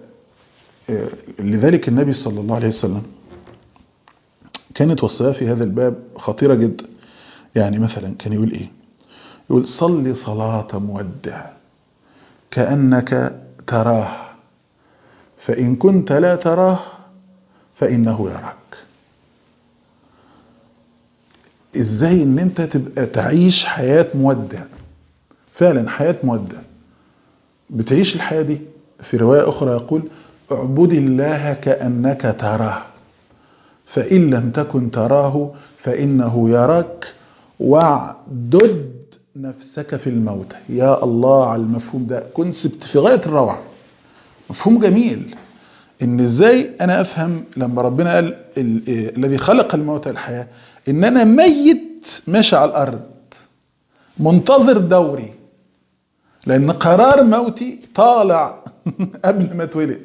لذلك النبي صلى الله عليه وسلم كانت وصاياه في هذا الباب خطيرة جدا يعني مثلا كان يقول ايه يقول صلي صلاة مودع كأنك تراه فإن كنت لا تراه فإنه يراك ازاي ان انت تبقى تعيش حياة مودع فعلا حياة مودع بتعيش الحياة دي في رواية اخرى يقول اعبد الله كأنك تراه فإن لم تكن تراه فإنه يراك واعدد نفسك في الموت يا الله على المفهوم ده كونسبت في غاية الروعة مفهوم جميل ان ازاي انا افهم لما ربنا قال الذي خلق الموت والحياه ان انا ميت ماشي على الارض منتظر دوري لان قرار موتي طالع قبل ما اتولد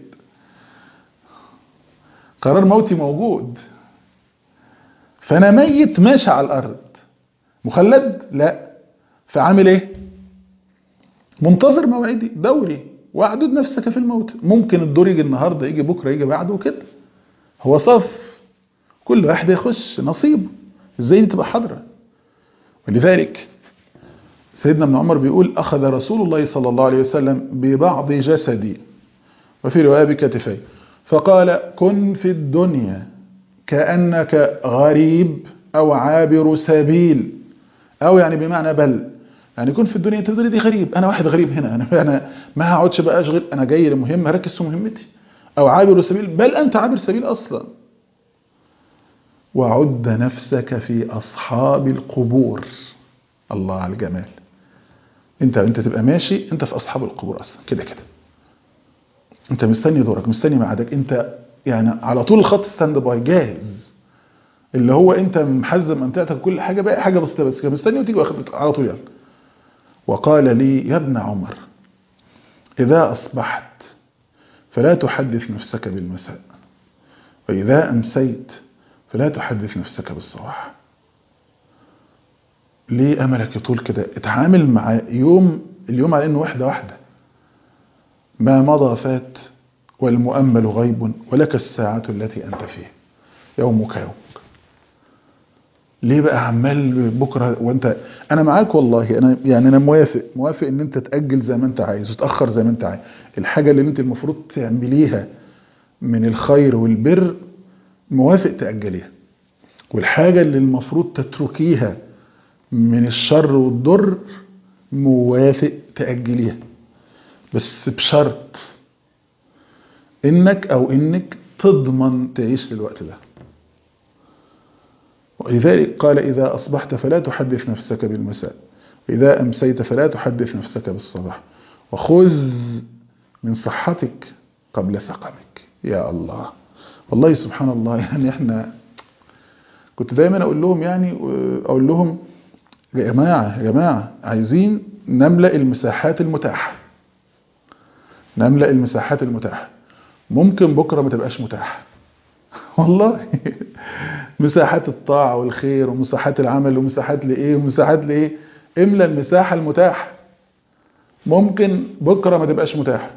قرار موتي موجود فانا ميت ماشي على الارض مخلد لا فعامل ايه منتظر موعدي دوري واعدد نفسك في الموت ممكن الدور يجي النهارده يجي بكره يجي بعده وكده هو صف كل واحد يخش نصيبه ازاي دي تبقى حاضره ولذلك سيدنا ابن عمر بيقول اخذ رسول الله صلى الله عليه وسلم ببعض جسدي وفي روايه بكتفي فقال كن في الدنيا كانك غريب او عابر سبيل او يعني بمعنى بل يعني يكون في الدنيا انت بتقولي دي غريب انا واحد غريب هنا انا انا ما هقعدش بقى اشغل انا جاي لمهمه هركز في مهمتي او عابر سبيل بل انت عابر سبيل اصلا وعد نفسك في اصحاب القبور الله على الجمال انت انت تبقى ماشي انت في اصحاب القبور اصلا كده كده انت مستني دورك مستني ميعادك انت يعني على طول الخط ستاند باي جاهز اللي هو انت محزم امتعتك كل حاجه بقى حاجه بسيطه بس كده مستني وتيجي واخد على طول يعني وقال لي يا ابن عمر اذا اصبحت فلا تحدث نفسك بالمساء واذا امسيت فلا تحدث نفسك بالصباح ليه املك يطول كده اتعامل مع يوم اليوم على انه واحده واحده ما مضى فات والمؤمل غيب ولك الساعة التي أنت فيها يومك يومك ليه بقى عمال بكرة وانت انا معاك والله انا يعني انا موافق موافق ان انت تأجل زي ما انت عايز وتأخر زي ما انت عايز الحاجة اللي انت المفروض تعمليها من الخير والبر موافق تأجليها والحاجة اللي المفروض تتركيها من الشر والضر موافق تأجليها بس بشرط انك او انك تضمن تعيش للوقت ده ولذلك قال إذا أصبحت فلا تحدث نفسك بالمساء وإذا أمسيت فلا تحدث نفسك بالصباح وخذ من صحتك قبل سقمك يا الله والله سبحان الله يعني احنا كنت دايما اقول لهم يعني اقول لهم يا جماعه يا جماعه عايزين نملا المساحات المتاحه نملا المساحات المتاحه ممكن بكره ما تبقاش متاحه والله مساحات الطاعه والخير ومساحات العمل ومساحات لايه ومساحات لايه املا المساحه المتاحه ممكن بكره ما تبقاش متاحه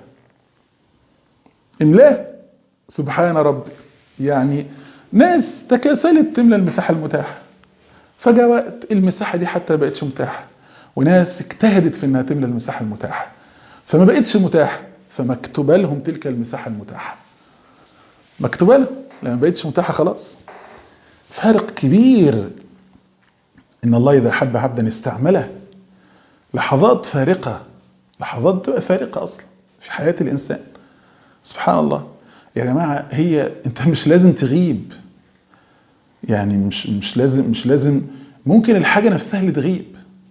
املاه سبحان ربي يعني ناس تكاسلت تملى المساحه المتاحه فجاء وقت المساحه دي حتى ما بقتش متاحه وناس اجتهدت في انها تملى المساحه المتاحه فما بقتش متاحه فمكتوبه لهم تلك المساحه المتاحه مكتوبه لهم لما بقتش متاحه خلاص فارق كبير ان الله اذا حب عبدا استعمله لحظات فارقه لحظات تبقى فارقه اصلا في حياه الانسان سبحان الله يا جماعه هي انت مش لازم تغيب يعني مش مش لازم مش لازم ممكن الحاجه نفسها اللي تغيب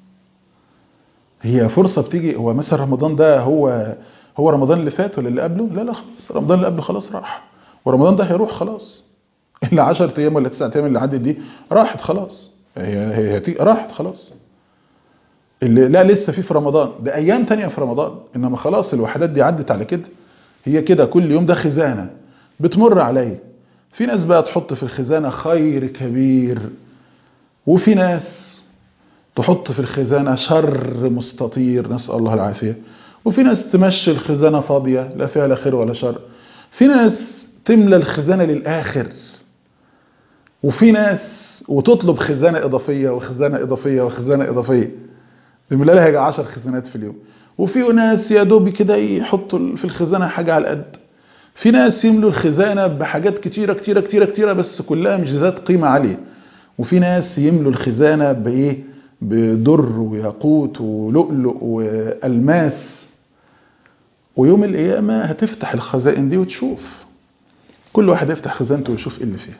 هي فرصه بتيجي هو مثلا رمضان ده هو هو رمضان اللي فات ولا اللي قبله لا لا خلاص رمضان اللي قبله خلاص راح ورمضان ده هيروح خلاص الا 10 ايام ولا 9 ايام اللي عدت دي راحت خلاص هي هي, هي راحت خلاص اللي لا لسه في في رمضان ده ايام تانية في رمضان انما خلاص الوحدات دي عدت على كده هي كده كل يوم ده خزانه بتمر عليه في ناس بقى تحط في الخزانه خير كبير وفي ناس تحط في الخزانه شر مستطير نسال الله العافيه وفي ناس تمشي الخزانه فاضيه لا فيها لا خير ولا شر في ناس تملى الخزانه للاخر وفي ناس وتطلب خزانه اضافيه وخزانه اضافيه وخزانه اضافيه يملى لها يجي 10 خزانات في اليوم وفي ناس يا دوب كده يحطوا في الخزانه حاجه على القد في ناس يملوا الخزانه بحاجات كتيره كتيره كتيره كتيره بس كلها مش ذات قيمه عاليه وفي ناس يملوا الخزانه بايه بدر وياقوت ولؤلؤ والماس ويوم القيامه هتفتح الخزائن دي وتشوف كل واحد يفتح خزانته ويشوف ايه اللي فيها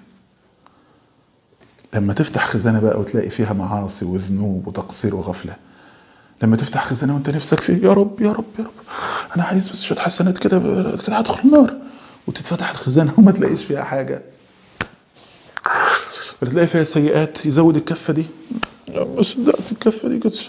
لما تفتح خزانه بقى وتلاقي فيها معاصي وذنوب وتقصير وغفله لما تفتح خزانه وانت نفسك فيه يا رب يا رب يا رب انا عايز بس شويه حسنات كده كده هدخل النار وتتفتح الخزانه وما تلاقيش فيها حاجه تلاقي فيها سيئات يزود الكفه دي ما صدقت الكفه دي كده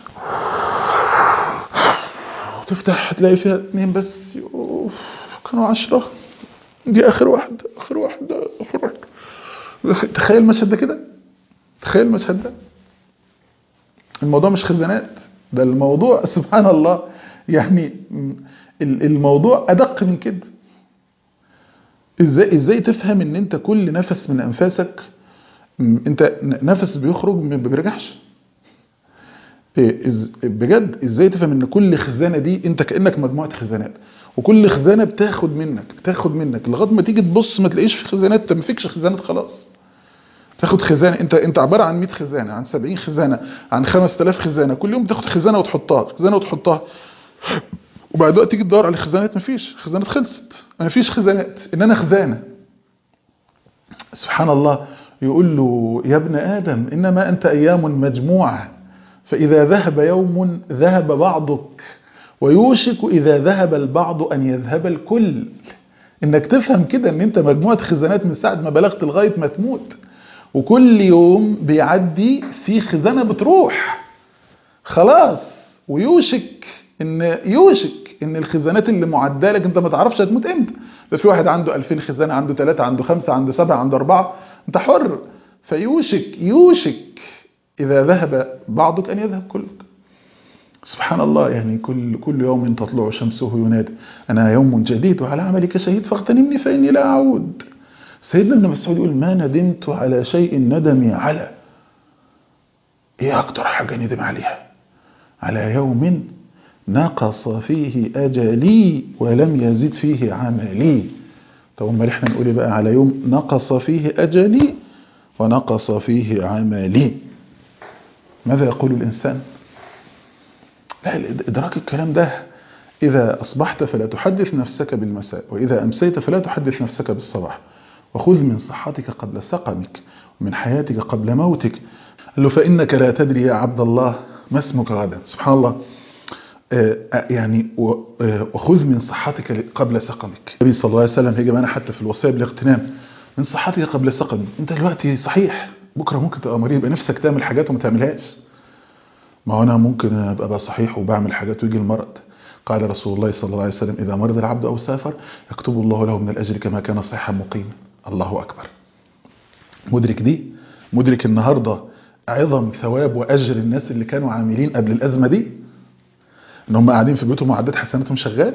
وتفتح تلاقي فيها اتنين بس يوف كانوا عشرة دي اخر واحده اخر واحده اخر واحده تخيل المشهد ده كده تخيل المشهد ده الموضوع مش خزانات ده الموضوع سبحان الله يعني الموضوع ادق من كده ازاي ازاي تفهم ان انت كل نفس من انفاسك انت نفس بيخرج ما بيرجعش بجد ازاي تفهم ان كل خزانه دي انت كانك مجموعه خزانات وكل خزانه بتاخد منك بتاخد منك لغايه ما تيجي تبص ما تلاقيش في خزانات ما فيكش خزانات خلاص تاخد خزانه انت انت عباره عن 100 خزانه عن 70 خزانه عن 5000 خزانه كل يوم تاخد خزانه وتحطها خزانه وتحطها وبعد وقت تيجي تدور على خزانات مفيش خزانات خلصت مفيش خزانات ان انا خزانه سبحان الله يقول له يا ابن ادم انما انت ايام مجموعه فاذا ذهب يوم ذهب بعضك ويوشك اذا ذهب البعض ان يذهب الكل انك تفهم كده ان انت مجموعه خزانات من ساعه ما بلغت لغايه ما تموت وكل يوم بيعدي في خزانه بتروح خلاص ويوشك ان يوشك ان الخزانات اللي معده لك انت ما تعرفش هتموت امتى ففي واحد عنده 2000 خزانه عنده 3 عنده 5 عنده 7 عنده 4 انت حر فيوشك يوشك اذا ذهب بعضك ان يذهب كلك سبحان الله يعني كل كل يوم تطلع شمسه ينادي انا يوم جديد وعلى عملك شهيد فاغتنمني فاني لا اعود سيدنا ابن مسعود يقول ما ندمت على شيء ندمي على ايه اكتر حاجه ندم عليها على يوم نقص فيه اجلي ولم يزد فيه عملي طب امال احنا نقول إيه بقى على يوم نقص فيه اجلي ونقص فيه عملي ماذا يقول الانسان لا ادراك الكلام ده اذا اصبحت فلا تحدث نفسك بالمساء واذا امسيت فلا تحدث نفسك بالصباح وخذ من صحتك قبل سقمك ومن حياتك قبل موتك قال له فإنك لا تدري يا عبد الله ما اسمك غدا سبحان الله يعني وخذ من صحتك قبل سقمك النبي صلى الله عليه وسلم هي جماعة حتى في الوصية بالاغتنام من صحتك قبل سقمك انت دلوقتي صحيح بكرة ممكن تبقى مريض يبقى نفسك تعمل حاجات وما تعملهاش ما هو انا ممكن ابقى بقى صحيح وبعمل حاجات ويجي المرض قال رسول الله صلى الله عليه وسلم إذا مرض العبد أو سافر يكتب الله له من الأجر كما كان صحيحا مقيما الله أكبر مدرك دي مدرك النهاردة عظم ثواب وأجر الناس اللي كانوا عاملين قبل الأزمة دي ان هم قاعدين في بيوتهم وعداد حسناتهم شغال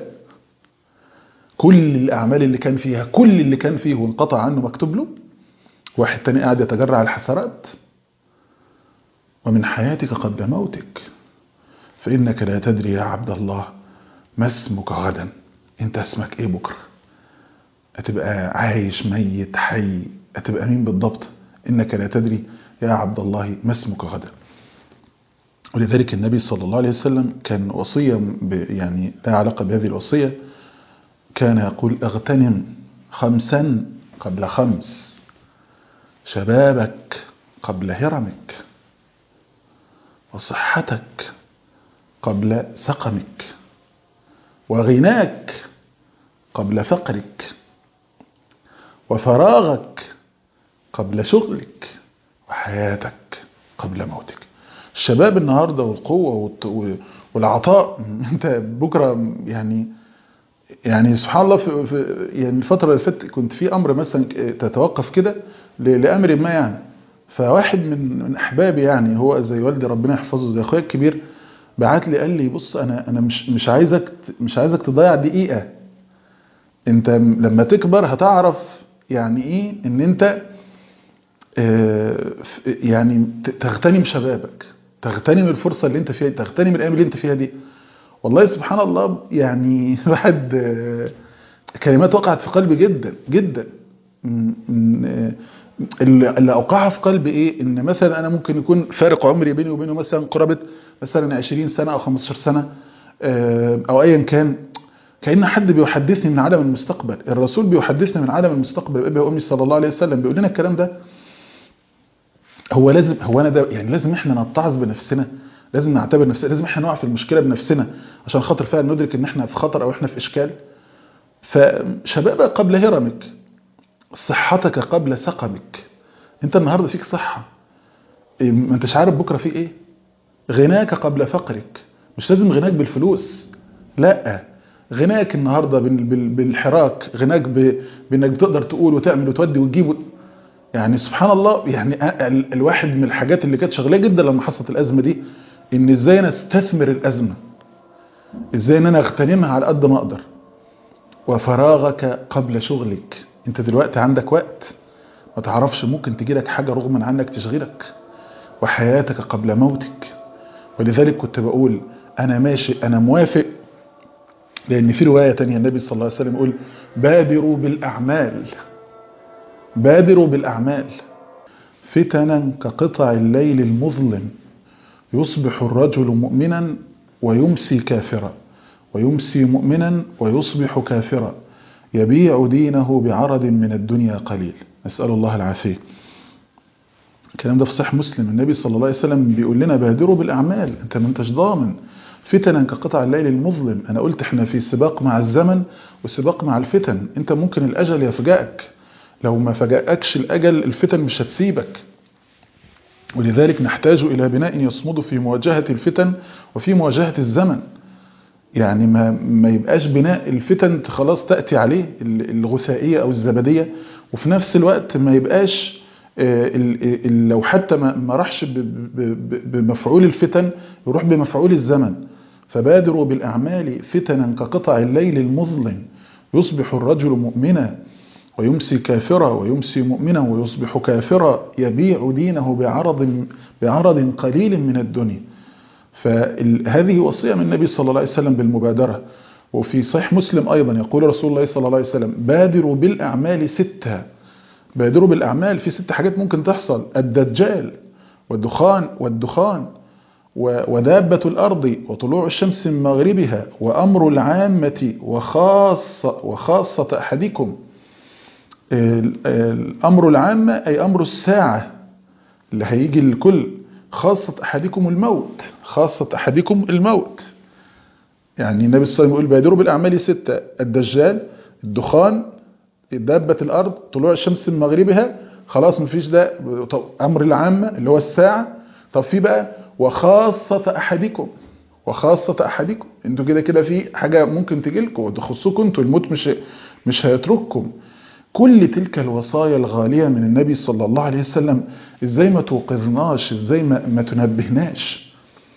كل الأعمال اللي كان فيها كل اللي كان فيه وانقطع عنه مكتوب له واحد تاني قاعد يتجرع الحسرات ومن حياتك قبل موتك فإنك لا تدري يا عبد الله ما اسمك غدا انت اسمك ايه بكرة هتبقى عايش ميت حي هتبقى مين بالضبط انك لا تدري يا عبد الله ما اسمك غدا ولذلك النبي صلى الله عليه وسلم كان وصية يعني لا علاقة بهذه الوصية كان يقول اغتنم خمسا قبل خمس شبابك قبل هرمك وصحتك قبل سقمك وغناك قبل فقرك وفراغك قبل شغلك وحياتك قبل موتك الشباب النهاردة والقوة والعطاء انت بكرة يعني يعني سبحان الله في, في يعني الفترة اللي فاتت كنت في امر مثلا تتوقف كده لامر ما يعني فواحد من من احبابي يعني هو زي والدي ربنا يحفظه زي اخويا الكبير بعت لي قال لي بص انا انا مش مش عايزك مش عايزك تضيع دقيقه انت لما تكبر هتعرف يعني ايه ان انت يعني تغتنم شبابك تغتنم الفرصه اللي انت فيها تغتنم الايام اللي انت فيها دي والله سبحان الله يعني واحد كلمات وقعت في قلبي جدا جدا اللي اوقعها في قلبي ايه ان مثلا انا ممكن يكون فارق عمري بيني وبينه مثلا قرابه مثلا 20 سنه او 15 سنه او ايا كان كان حد بيحدثني من عالم المستقبل الرسول بيحدثنا من عالم المستقبل ابي وامي صلى الله عليه وسلم بيقول لنا الكلام ده هو لازم هو انا ده يعني لازم احنا نتعظ بنفسنا لازم نعتبر نفسنا لازم احنا نقع في المشكله بنفسنا عشان خاطر فعلا ندرك ان احنا في خطر او احنا في اشكال فشبابك قبل هرمك صحتك قبل سقمك انت النهارده فيك صحه ما انتش عارف بكره فيك ايه غناك قبل فقرك مش لازم غناك بالفلوس لا غناك النهارده بالحراك غناك بانك بتقدر تقول وتعمل وتودي وتجيب يعني سبحان الله يعني الواحد من الحاجات اللي كانت شغليه جدا لما حصلت الازمه دي ان ازاي انا استثمر الازمه ازاي ان انا اغتنمها على قد ما اقدر وفراغك قبل شغلك انت دلوقتي عندك وقت ما تعرفش ممكن تجي لك حاجه رغم عنك تشغلك وحياتك قبل موتك ولذلك كنت بقول انا ماشي انا موافق لان في روايه تانية النبي صلى الله عليه وسلم يقول بادروا بالاعمال بادروا بالاعمال فتنا كقطع الليل المظلم يصبح الرجل مؤمنا ويمسي كافرا ويمسي مؤمنا ويصبح كافرا يبيع دينه بعرض من الدنيا قليل نسأل الله العافية الكلام ده في صحيح مسلم النبي صلى الله عليه وسلم بيقول لنا بادروا بالأعمال انت ما انتش ضامن فتنا كقطع الليل المظلم انا قلت احنا في سباق مع الزمن وسباق مع الفتن انت ممكن الاجل يفجأك لو ما فجأكش الاجل الفتن مش هتسيبك ولذلك نحتاج الى بناء يصمد في مواجهة الفتن وفي مواجهة الزمن يعني ما, ما يبقاش بناء الفتن خلاص تأتي عليه الغثائية او الزبدية وفي نفس الوقت ما يبقاش لو حتى ما راحش بمفعول الفتن يروح بمفعول الزمن فبادروا بالأعمال فتنا كقطع الليل المظلم يصبح الرجل مؤمنا ويمسي كافرا ويمسي مؤمنا ويصبح كافرا يبيع دينه بعرض, بعرض قليل من الدنيا فهذه وصية من النبي صلى الله عليه وسلم بالمبادرة وفي صحيح مسلم أيضا يقول رسول الله صلى الله عليه وسلم بادروا بالأعمال ستة بادروا بالأعمال في ست حاجات ممكن تحصل الدجال والدخان والدخان ودابة الأرض وطلوع الشمس من مغربها وأمر العامة وخاصة, وخاصة أحدكم الأمر العامة أي أمر الساعة اللي هيجي للكل خاصة أحدكم الموت خاصة أحدكم الموت يعني النبي صلى الله عليه وسلم يقول بادروا بالأعمال ستة الدجال الدخان دابة الأرض طلوع الشمس من مغربها خلاص مفيش ده أمر العامة اللي هو الساعة طب في بقى وخاصة أحدكم وخاصة أحدكم انتوا كده كده في حاجة ممكن تجيلكم وتخصكم انتوا الموت مش مش هيترككم كل تلك الوصايا الغالية من النبي صلى الله عليه وسلم ازاي ما توقظناش ازاي ما, ما تنبهناش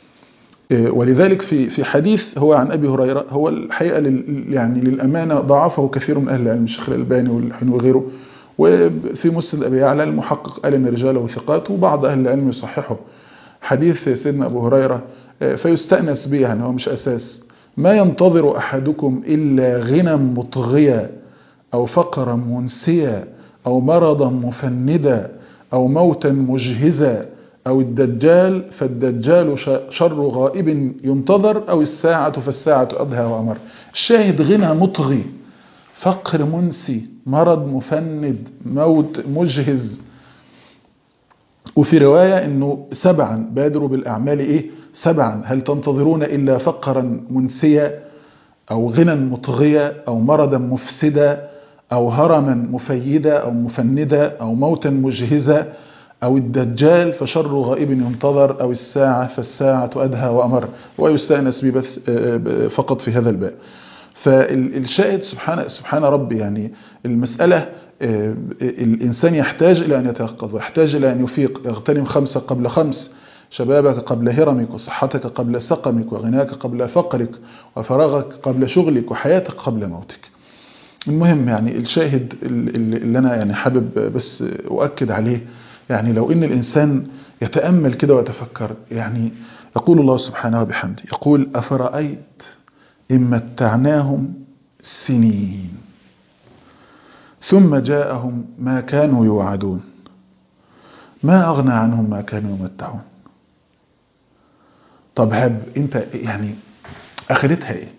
ولذلك في في حديث هو عن ابي هريره هو الحقيقه لل يعني للامانه ضعفه كثير من اهل العلم الشيخ الالباني والحين وغيره وفي مسند ابي يعلى المحقق قال ان رجاله ثقات وبعض اهل العلم يصححه حديث سيدنا ابو هريره فيستانس به يعني هو مش اساس ما ينتظر احدكم الا غنى مطغيا او فقرا منسيا او مرضا مفندا او موتا مجهزا أو الدجال فالدجال شر غائب ينتظر أو الساعة فالساعة أضهى وأمر الشاهد غنى مطغي فقر منسي مرض مفند موت مجهز وفي رواية أنه سبعا بادروا بالأعمال إيه سبعا هل تنتظرون إلا فقرا منسيا أو غنى مطغيا أو مرضا مفسدا أو هرما مفيدا أو مفندا أو موتا مجهزا أو الدجال فشر غائب ينتظر أو الساعة فالساعة أدهى وأمر ويستأنس به بس فقط في هذا الباب فالشاهد سبحان سبحان ربي يعني المسألة الإنسان يحتاج إلى أن يتيقظ ويحتاج إلى أن يفيق يغتنم خمسة قبل خمس شبابك قبل هرمك وصحتك قبل سقمك وغناك قبل فقرك وفراغك قبل شغلك وحياتك قبل موتك المهم يعني الشاهد اللي أنا يعني حابب بس أؤكد عليه يعني لو إن الإنسان يتأمل كده ويتفكر يعني يقول الله سبحانه وبحمده يقول أفرأيت إن متعناهم سنين ثم جاءهم ما كانوا يوعدون ما أغنى عنهم ما كانوا يمتعون طب هب انت يعني اخرتها ايه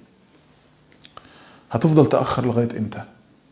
هتفضل تأخر لغاية امتى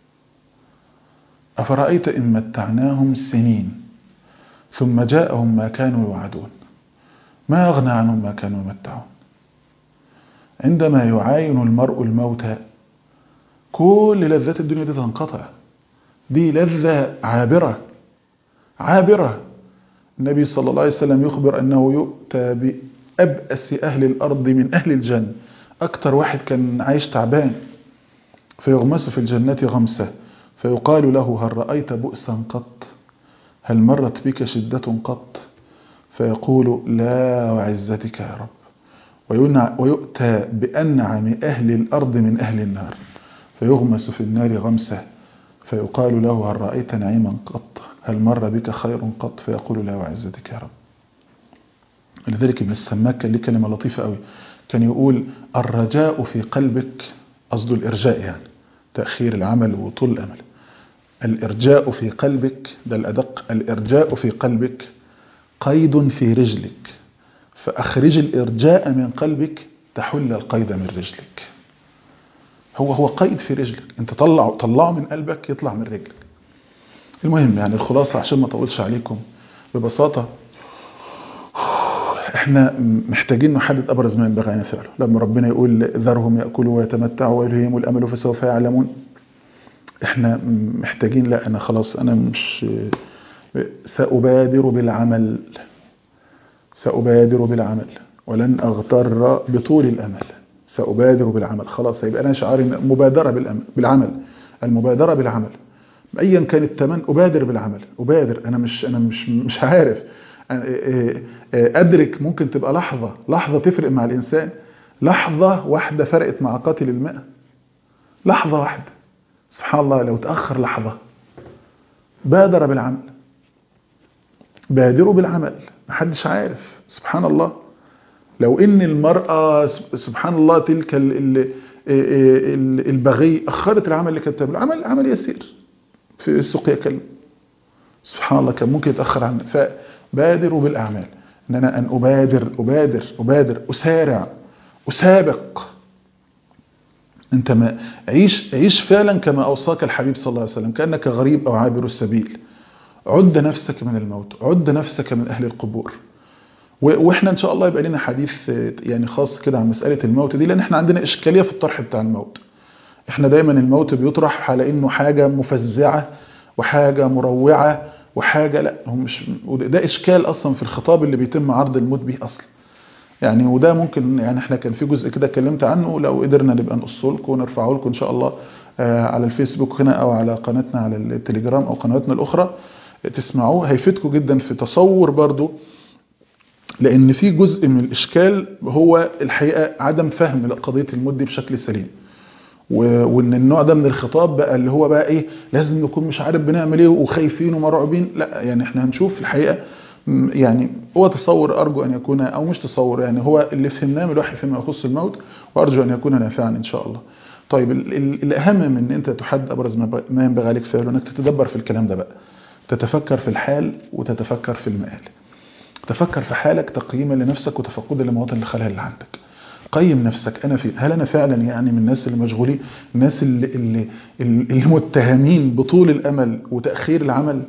أفرأيت إن متعناهم سنين ثم جاءهم ما كانوا يوعدون ما أغنى عنهم ما كانوا يمتعون عندما يعاين المرء الموت كل لذات الدنيا دي تنقطع دي لذة عابرة عابرة النبي صلى الله عليه وسلم يخبر أنه يؤتى بأبأس أهل الأرض من أهل الجنة أكتر واحد كان عايش تعبان فيغمس في الجنة غمسة فيقال له هل رأيت بؤسا قط هل مرت بك شدة قط فيقول لا وعزتك يا رب ويؤتى بأنعم أهل الأرض من أهل النار فيغمس في النار غمسة فيقال له هل رأيت نعيما قط هل مر بك خير قط فيقول لا وعزتك يا رب لذلك ابن السماك كان ليه كلمة لطيفة قوي كان يقول الرجاء في قلبك قصده الإرجاء يعني تأخير العمل وطول الأمل الإرجاء في قلبك ده الأدق الإرجاء في قلبك قيد في رجلك فأخرج الإرجاء من قلبك تحل القيد من رجلك هو هو قيد في رجلك انت طلعه طلعه من قلبك يطلع من رجلك المهم يعني الخلاصة عشان ما اطولش عليكم ببساطة احنا محتاجين نحدد ابرز ما ينبغي ان نفعله لما ربنا يقول ذرهم ياكلوا ويتمتعوا ويلهيهم الامل فسوف يعلمون احنا محتاجين لا انا خلاص انا مش سأبادر بالعمل سأبادر بالعمل ولن أغتر بطول الأمل سأبادر بالعمل خلاص هيبقى أنا شعاري مبادرة بالأمل بالعمل المبادرة بالعمل أيا كان التمن أبادر بالعمل أبادر أنا مش أنا مش مش عارف أدرك ممكن تبقى لحظة لحظة تفرق مع الإنسان لحظة واحدة فرقت مع قاتل المئة لحظة واحدة سبحان الله لو تأخر لحظة بادر بالعمل بادروا بالعمل محدش عارف سبحان الله لو ان المرأة سبحان الله تلك البغي اخرت العمل اللي كانت تعمله عمل عمل يسير في سقيا كلب سبحان الله كان ممكن يتاخر عنه فبادروا بالاعمال ان انا ان ابادر ابادر ابادر اسارع اسابق انت ما عيش عيش فعلا كما اوصاك الحبيب صلى الله عليه وسلم كانك غريب او عابر السبيل عد نفسك من الموت عد نفسك من اهل القبور واحنا ان شاء الله يبقى لنا حديث يعني خاص كده عن مساله الموت دي لان احنا عندنا اشكاليه في الطرح بتاع الموت احنا دايما الموت بيطرح على انه حاجه مفزعه وحاجه مروعه وحاجه لا هو مش ده اشكال اصلا في الخطاب اللي بيتم عرض الموت به اصلا يعني وده ممكن يعني احنا كان في جزء كده اتكلمت عنه لو قدرنا نبقى نقصه لكم ونرفعه لكم ان شاء الله على الفيسبوك هنا او على قناتنا على التليجرام او قنواتنا الاخرى تسمعوه هيفيدكم جدا في تصور برضو لان في جزء من الاشكال هو الحقيقه عدم فهم لقضيه الموت دي بشكل سليم وان النوع ده من الخطاب بقى اللي هو بقى ايه لازم نكون مش عارف بنعمل ايه وخايفين ومرعوبين لا يعني احنا هنشوف الحقيقه يعني هو تصور ارجو ان يكون او مش تصور يعني هو اللي فهمناه من الوحي فيما يخص الموت وارجو ان يكون نافعا ان شاء الله طيب الاهم من ان انت تحدد ابرز ما ينبغي عليك فعله انك تتدبر في الكلام ده بقى تتفكر في الحال وتتفكر في المآل تفكر في حالك تقييما لنفسك وتفقدا لمواطن الخلل اللي عندك قيم نفسك انا في هل انا فعلا يعني من الناس اللي مشغولين الناس اللي اللي المتهمين بطول الامل وتاخير العمل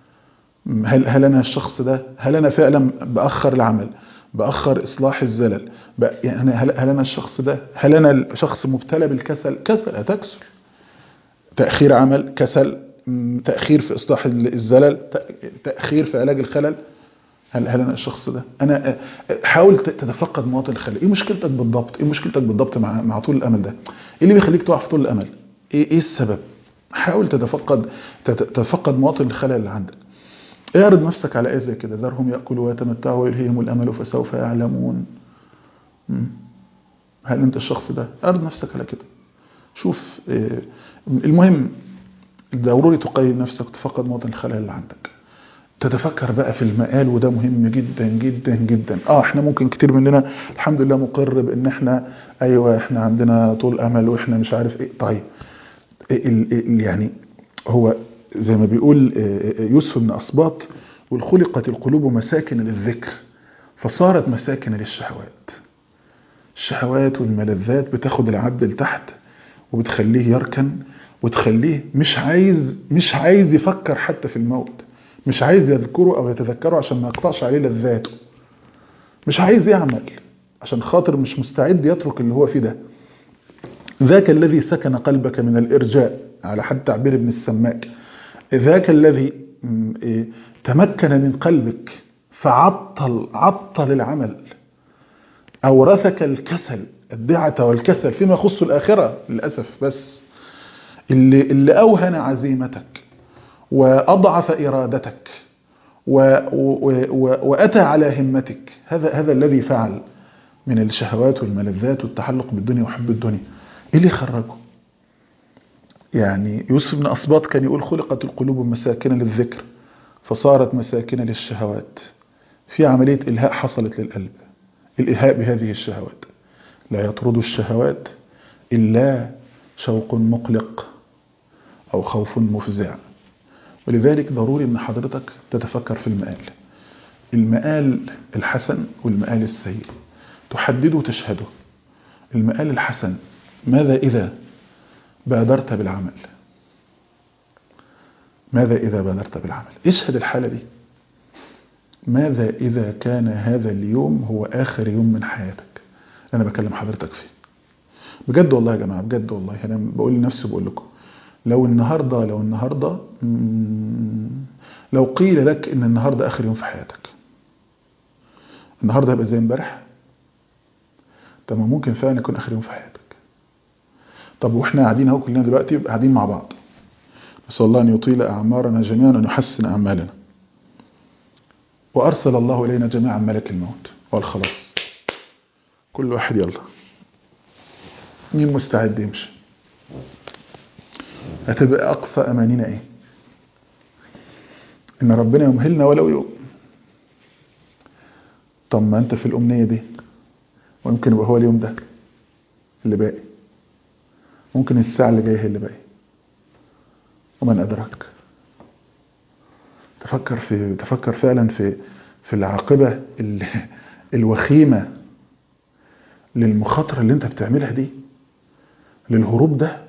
هل هل انا الشخص ده هل انا فعلا باخر العمل باخر اصلاح الزلل يعني هل هل انا الشخص ده هل انا شخص مبتلى بالكسل كسل هتكسل تاخير عمل كسل تاخير في اصلاح الزلل تاخير في علاج الخلل هل هل انا الشخص ده انا حاول تتفقد مواطن الخلل ايه مشكلتك بالضبط ايه مشكلتك بالضبط مع مع طول الامل ده ايه اللي بيخليك تقع في طول الامل ايه ايه السبب حاول تتفقد تتفقد مواطن الخلل اللي عندك اعرض نفسك على ايه زي كده ذرهم ياكلوا ويتمتعوا ويلهيهم الامل فسوف يعلمون هل انت الشخص ده اعرض نفسك على كده شوف المهم ضروري تقيم نفسك وتفقد مواطن الخلل اللي عندك تتفكر بقى في المقال وده مهم جدا جدا جدا اه احنا ممكن كتير مننا الحمد لله مقر بان احنا ايوه احنا عندنا طول امل واحنا مش عارف ايه طيب ال ال يعني هو زي ما بيقول يوسف بن اسباط والخلقت القلوب مساكن للذكر فصارت مساكن للشهوات الشهوات والملذات بتاخد العبد لتحت وبتخليه يركن وتخليه مش عايز مش عايز يفكر حتى في الموت مش عايز يذكره او يتذكره عشان ما يقطعش عليه لذاته مش عايز يعمل عشان خاطر مش مستعد يترك اللي هو فيه ده ذاك الذي سكن قلبك من الارجاء على حد تعبير ابن السماك ذاك الذي تمكن من قلبك فعطل عطل العمل اورثك الكسل الدعة والكسل فيما يخص الاخره للاسف بس اللي اللي اوهن عزيمتك وأضعف إرادتك و و و وأتى على همتك هذا هذا الذي فعل من الشهوات والملذات والتحلق بالدنيا وحب الدنيا إيه اللي خرجه يعني يوسف بن أصباط كان يقول خلقت القلوب مساكن للذكر فصارت مساكن للشهوات في عملية إلهاء حصلت للقلب الإلهاء بهذه الشهوات لا يطرد الشهوات إلا شوق مقلق أو خوف مفزع ولذلك ضروري ان حضرتك تتفكر في المآل المآل الحسن والمآل السيء تحدده وتشهده المآل الحسن ماذا إذا بادرت بالعمل ماذا إذا بادرت بالعمل اشهد الحالة دي ماذا إذا كان هذا اليوم هو آخر يوم من حياتك أنا بكلم حضرتك فيه بجد والله يا جماعة بجد والله أنا بقول لنفسي وبقول لكم لو النهاردة لو النهاردة لو قيل لك إن النهاردة آخر يوم في حياتك النهاردة هيبقى زي امبارح طب ما ممكن فعلا يكون آخر يوم في حياتك طب واحنا قاعدين اهو كلنا دلوقتي قاعدين مع بعض نسأل الله أن يطيل أعمارنا جميعا وأن يحسن أعمالنا وأرسل الله إلينا جميعا ملك الموت وقال خلاص كل واحد يلا مين مستعد يمشي هتبقى أقصى أمانينا إيه إن ربنا يمهلنا ولو يوم طب ما أنت في الأمنية دي ويمكن يبقى هو اليوم ده اللي باقي ممكن الساعة اللي جاية هي اللي باقي ومن أدرك تفكر في تفكر فعلا في في العاقبة الوخيمة للمخاطرة اللي انت بتعملها دي للهروب ده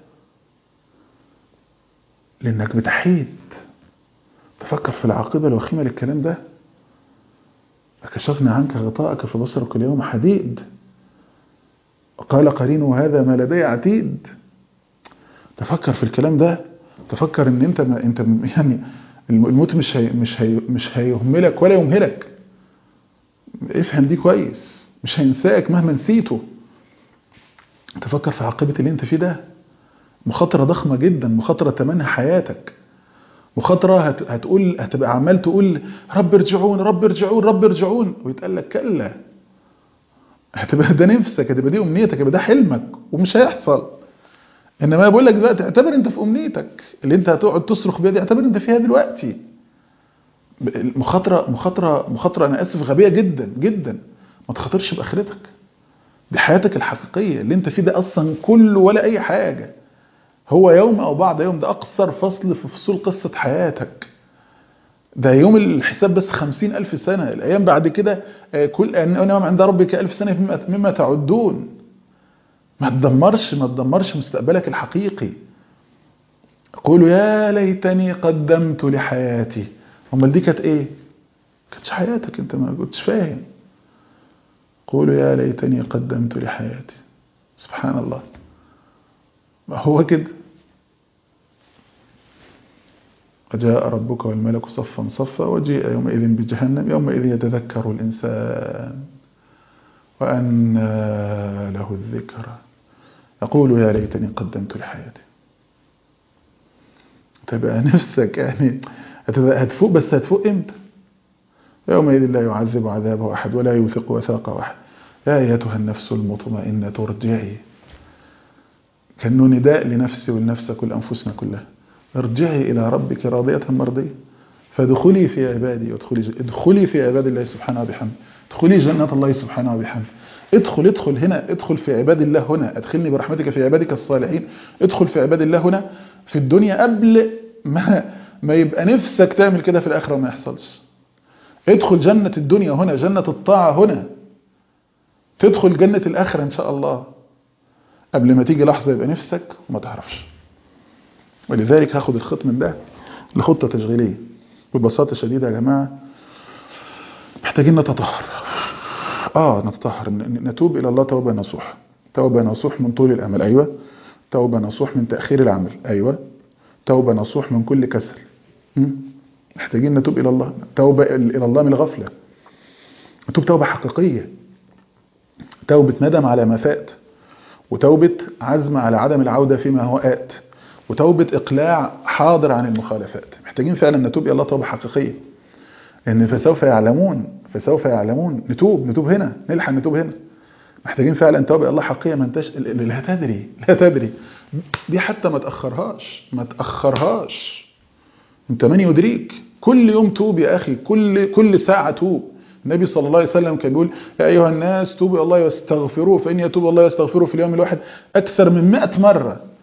لانك بتحيد تفكر في العاقبة الوخيمة للكلام ده فكشفنا عنك غطاءك فبصرك اليوم حديد قال قرينه هذا ما لدي عتيد تفكر في الكلام ده تفكر ان انت ما انت يعني الموت مش هي مش هي مش هيهملك ولا يمهلك افهم دي كويس مش هينساك مهما نسيته تفكر في عاقبة اللي انت فيه ده مخاطرة ضخمة جدا مخاطرة تمنها حياتك مخاطرة هت... هتقول هتبقى عمال تقول رب ارجعون رب ارجعون رب ارجعون ويتقال لك كلا هتبقى ده نفسك هتبقى دي امنيتك هتبقى ده حلمك ومش هيحصل انما بقول لك دلوقتي اعتبر انت في امنيتك اللي انت هتقعد تصرخ بيها دي اعتبر انت فيها دلوقتي مخاطره مخاطره مخاطره انا اسف غبيه جدا جدا ما تخاطرش باخرتك دي حياتك الحقيقيه اللي انت فيه ده اصلا كله ولا اي حاجه هو يوم او بعد يوم ده اقصر فصل في فصول قصه حياتك ده يوم الحساب بس خمسين ألف سنة الأيام بعد كده كل أنا عند ربك ألف سنة مما, مما تعدون ما تدمرش ما تدمرش مستقبلك الحقيقي قولوا يا ليتني قدمت لحياتي امال دي كانت ايه كانتش حياتك انت ما كنتش فاهم قولوا يا ليتني قدمت لحياتي سبحان الله ما هو كده وجاء ربك والملك صفا صفا وجيء يومئذ بجهنم يومئذ يتذكر الإنسان وأن له الذكرى يقول يا ليتني قدمت لحياتي تبقى نفسك يعني هتفوق بس هتفوق امتى يومئذ لا يعذب عذابه أحد ولا يوثق وثاقه أحد يا أيتها النفس المطمئنة ارجعي كأنه نداء لنفسي ولنفسك ولأنفسنا كلها ارجعي إلى ربك راضية مرضية فادخلي في عبادي وادخلي ادخلي في عباد الله سبحانه وبحمده ادخلي جنة الله سبحانه وبحمده ادخل ادخل هنا ادخل في عباد الله هنا ادخلني برحمتك في عبادك الصالحين ادخل في عباد الله هنا في الدنيا قبل ما ما يبقى نفسك تعمل كده في الآخرة وما يحصلش ادخل جنة الدنيا هنا جنة الطاعة هنا تدخل جنة الآخرة إن شاء الله قبل ما تيجي لحظة يبقى نفسك وما تعرفش ولذلك هاخد الخط من ده لخطة تشغيلية ببساطة شديدة يا جماعة محتاجين نتطهر اه نتطهر نتوب إلى الله توبة نصوح توبة نصوح من طول الأمل أيوة توبة نصوح من تأخير العمل أيوة توبة نصوح من كل كسل محتاجين نتوب إلى الله توبة إلى الله من الغفلة نتوب توبة حقيقية توبة ندم على ما فات وتوبة عزم على عدم العودة فيما هو آت وتوبة إقلاع حاضر عن المخالفات محتاجين فعلا نتوب إلى الله توبة حقيقية لأن فسوف يعلمون فسوف يعلمون نتوب نتوب هنا نلحق نتوب هنا محتاجين فعلا توبة إلى الله حقيقية ما انتش لا تدري لا تدري دي حتى ما تأخرهاش ما تأخرهاش انت من يدريك كل يوم توب يا أخي كل كل ساعة توب النبي صلى الله عليه وسلم كان بيقول يا أيها الناس توبوا الله واستغفروه فإن يتوب الله يستغفره في اليوم الواحد أكثر من 100 مرة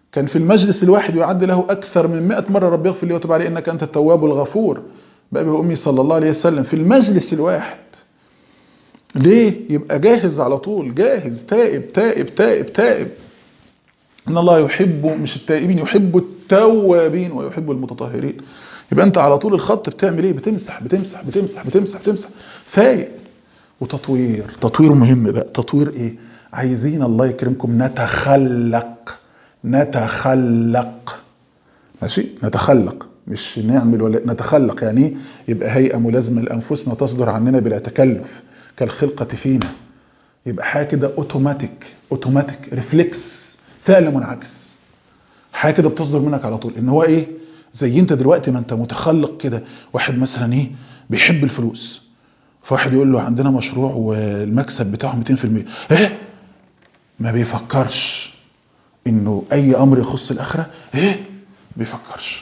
كان في المجلس الواحد يعد له أكثر من 100 مرة رب يغفر لي وتب علي إنك أنت التواب الغفور بأبي وأمي صلى الله عليه وسلم في المجلس الواحد ليه يبقى جاهز على طول جاهز تائب تائب تائب تائب ان الله يحب مش التائبين يحب التوابين ويحب المتطهرين يبقى انت على طول الخط بتعمل ايه بتمسح بتمسح بتمسح بتمسح بتمسح فايق وتطوير تطوير مهم بقى تطوير ايه عايزين الله يكرمكم نتخلق نتخلق ماشي نتخلق مش نعمل ولا نتخلق يعني ايه يبقى هيئه ملازمه لانفسنا تصدر عننا بلا تكلف كالخلقه فينا يبقى حاجه كده اوتوماتيك اوتوماتيك ريفلكس فعل منعكس حاجه كده بتصدر منك على طول ان هو ايه زي انت دلوقتي ما انت متخلق كده واحد مثلا ايه بيحب الفلوس فواحد يقول له عندنا مشروع والمكسب بتاعه 200% ايه ما بيفكرش انه اي امر يخص الاخره ايه بيفكرش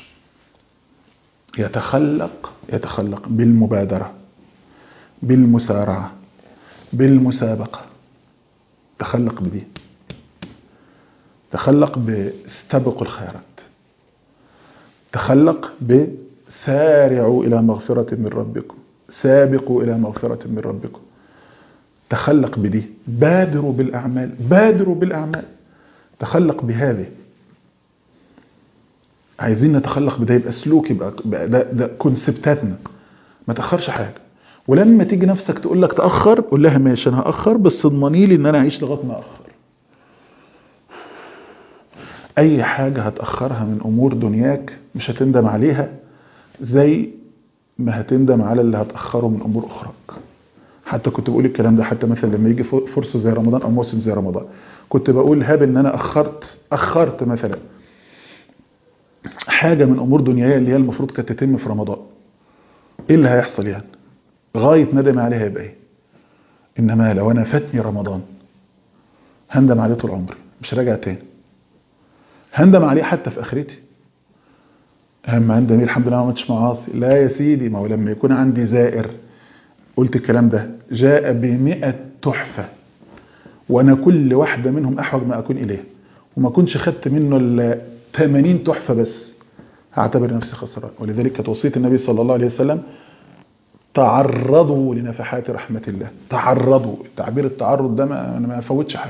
يتخلق يتخلق بالمبادره بالمسارعه بالمسابقه تخلق بدي تخلق باستبقوا الخيرات تخلق بسارعوا إلى مغفرة من ربكم سابقوا إلى مغفرة من ربكم تخلق بدي بادروا بالأعمال بادروا بالأعمال تخلق بهذه عايزين نتخلق بده يبقى سلوك يبقى ده, ده كونسبتاتنا ما تأخرش حاجة ولما تيجي نفسك تقول لك تأخر قول لها ماشي أنا هأخر بس اضمني لي إن أنا أعيش لغاية ما أأخر اي حاجة هتأخرها من امور دنياك مش هتندم عليها زي ما هتندم على اللي هتأخره من امور اخراك حتى كنت بقول الكلام ده حتى مثلا لما يجي فرصة زي رمضان او موسم زي رمضان كنت بقول هاب ان انا اخرت اخرت مثلا حاجة من امور دنياية اللي هي المفروض كانت تتم في رمضان ايه اللي هيحصل يعني غاية ندم عليها يبقى ايه انما لو انا فاتني رمضان هندم عليه طول عمري مش راجع تاني هندم عليه حتى في اخرتي اهم هندم الحمد لله ما عملتش معاصي لا يا سيدي ما هو لما يكون عندي زائر قلت الكلام ده جاء بمئة تحفة وانا كل واحدة منهم احوج ما اكون اليه وما كنتش خدت منه الا 80 تحفة بس هعتبر نفسي خسران ولذلك كانت وصية النبي صلى الله عليه وسلم تعرضوا لنفحات رحمة الله تعرضوا تعبير التعرض ده ما انا ما افوتش حاجة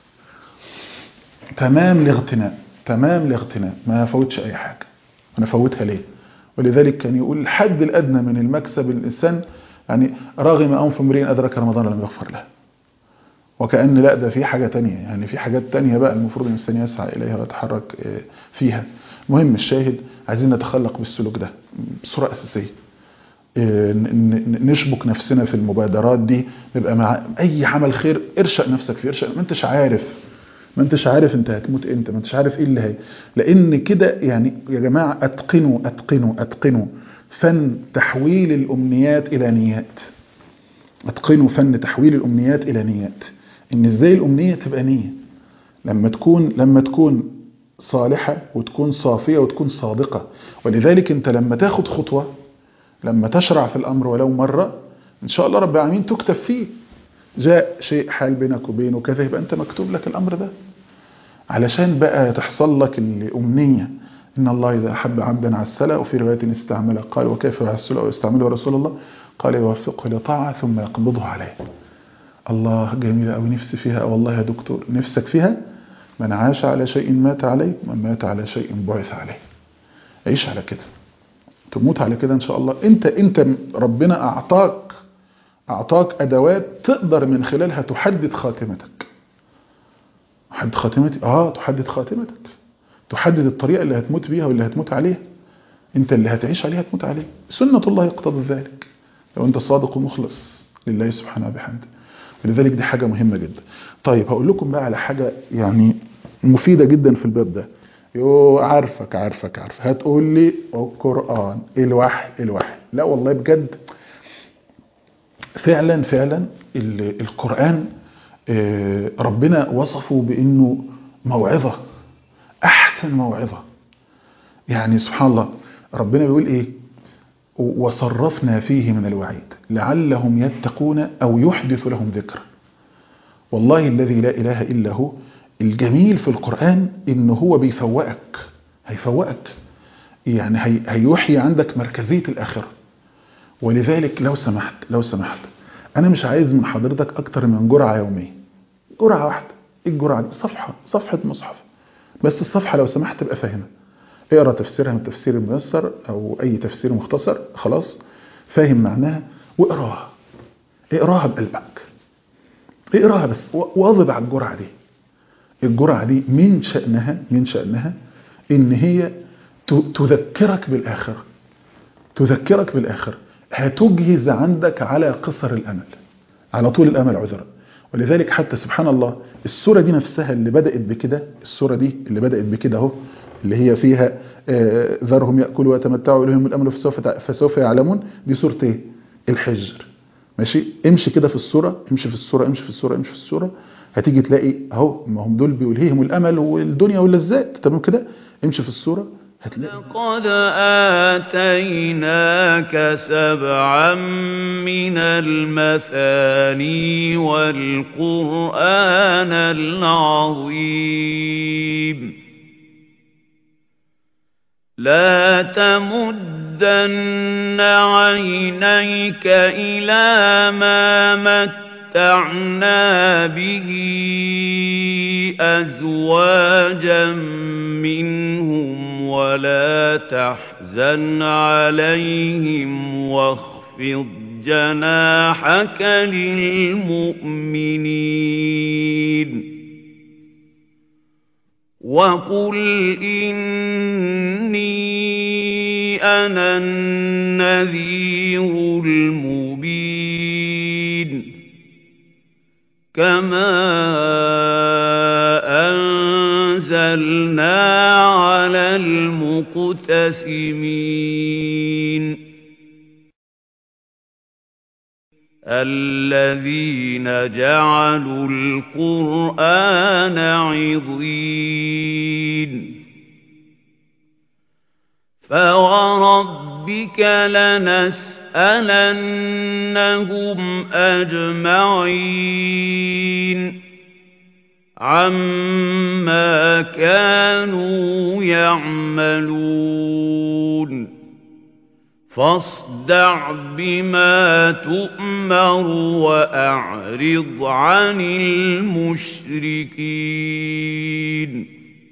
تمام الاغتنام تمام الاغتنام ما افوتش اي حاجة انا افوتها ليه ولذلك كان يقول الحد الادنى من المكسب الانسان يعني رغم انف امرئ ادرك رمضان لم يغفر له وكأن لا ده في حاجة تانية يعني في حاجات تانية بقى المفروض الإنسان يسعى إليها ويتحرك فيها مهم الشاهد عايزين نتخلق بالسلوك ده بصورة أساسية نشبك نفسنا في المبادرات دي نبقى مع أي عمل خير ارشق نفسك فيه ارشق ما انتش عارف ما انتش عارف انت هتموت امتى ما انتش عارف ايه اللي هي لان كده يعني يا جماعة اتقنوا اتقنوا اتقنوا فن تحويل الامنيات الى نيات اتقنوا فن تحويل الامنيات الى نيات ان ازاي الامنية تبقى نية لما تكون لما تكون صالحة وتكون صافية وتكون صادقة ولذلك انت لما تاخد خطوة لما تشرع في الامر ولو مرة ان شاء الله رب العالمين تكتب فيه جاء شيء حال بينك وبينه كذا يبقى انت مكتوب لك الامر ده علشان بقى تحصل لك الامنية ان الله اذا احب عبدا عسله وفي رواية استعمله قال وكيف يعسله ويستعمله رسول الله قال يوفقه لطاعة ثم يقبضه عليه الله جميلة أوي نفسي فيها والله يا دكتور نفسك فيها من عاش على شيء مات عليه من مات على شيء بعث عليه عيش على كده تموت على كده إن شاء الله أنت أنت ربنا أعطاك أعطاك أدوات تقدر من خلالها تحدد خاتمتك تحدد خاتمتي آه تحدد خاتمتك تحدد الطريقة اللي هتموت بيها واللي هتموت عليها أنت اللي هتعيش عليها تموت عليه سنة الله يقتضي ذلك لو أنت صادق ومخلص لله سبحانه وبحمده ولذلك دي حاجة مهمة جدا طيب هقول لكم بقى على حاجة يعني مفيدة جدا في الباب ده يو عارفك عارفك عارف هتقول لي القرآن الوحي الوحي لا والله بجد فعلا فعلا القرآن ربنا وصفه بأنه موعظة أحسن موعظة يعني سبحان الله ربنا بيقول إيه وصرفنا فيه من الوعيد لعلهم يتقون أو يحدث لهم ذكر والله الذي لا إله إلا هو الجميل في القرآن ان هو بيفوقك هيفوقك يعني هي هيوحي عندك مركزية الآخرة ولذلك لو سمحت لو سمحت أنا مش عايز من حضرتك أكتر من جرعة يومية جرعة واحدة إيه الجرعة دي صفحة صفحة مصحف بس الصفحة لو سمحت تبقى فاهمة اقرا تفسيرها من التفسير الميسر أو أي تفسير مختصر خلاص فاهم معناها واقراها اقراها بقلبك اقراها بس واظب على الجرعة دي الجرعة دي من شأنها من شأنها إن هي تذكرك بالآخرة تذكرك بالآخرة هتجهز عندك على قصر الأمل على طول الأمل عذرا ولذلك حتى سبحان الله السورة دي نفسها اللي بدأت بكده السورة دي اللي بدأت بكده اهو اللي هي فيها ذرهم يأكلوا ويتمتعوا إليهم الأمل فسوف, فسوف يعلمون دي سورة ايه الحجر ماشي امشي كده في السورة امشي في السورة امشي في السورة امشي في السورة هتيجي تلاقي اهو ما هم دول بيلهيهم الأمل والدنيا واللذات تمام كده امشي في السورة هتلاقي لقد آتيناك سبعا من المثاني والقرآن العظيم لا تمدن عينيك إلى ما متعنا به أزواجا منهم ولا تحزن عليهم واخفض جناحك للمؤمنين وقل إني أنا النذير المبين كما أنزلنا على المقتسمين الذين جعلوا القرآن عضين فوربك لنسألنهم أجمعين عما كانوا يعملون فاصدع بما تؤمر وأعرض عن المشركين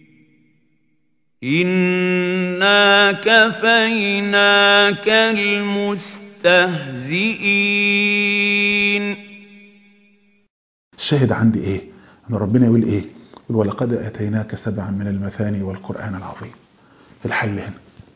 إنا كفيناك المستهزئين الشاهد عندي ايه ان ربنا يقول ايه يقول ولقد اتيناك سبعا من المثاني والقران العظيم الحل هنا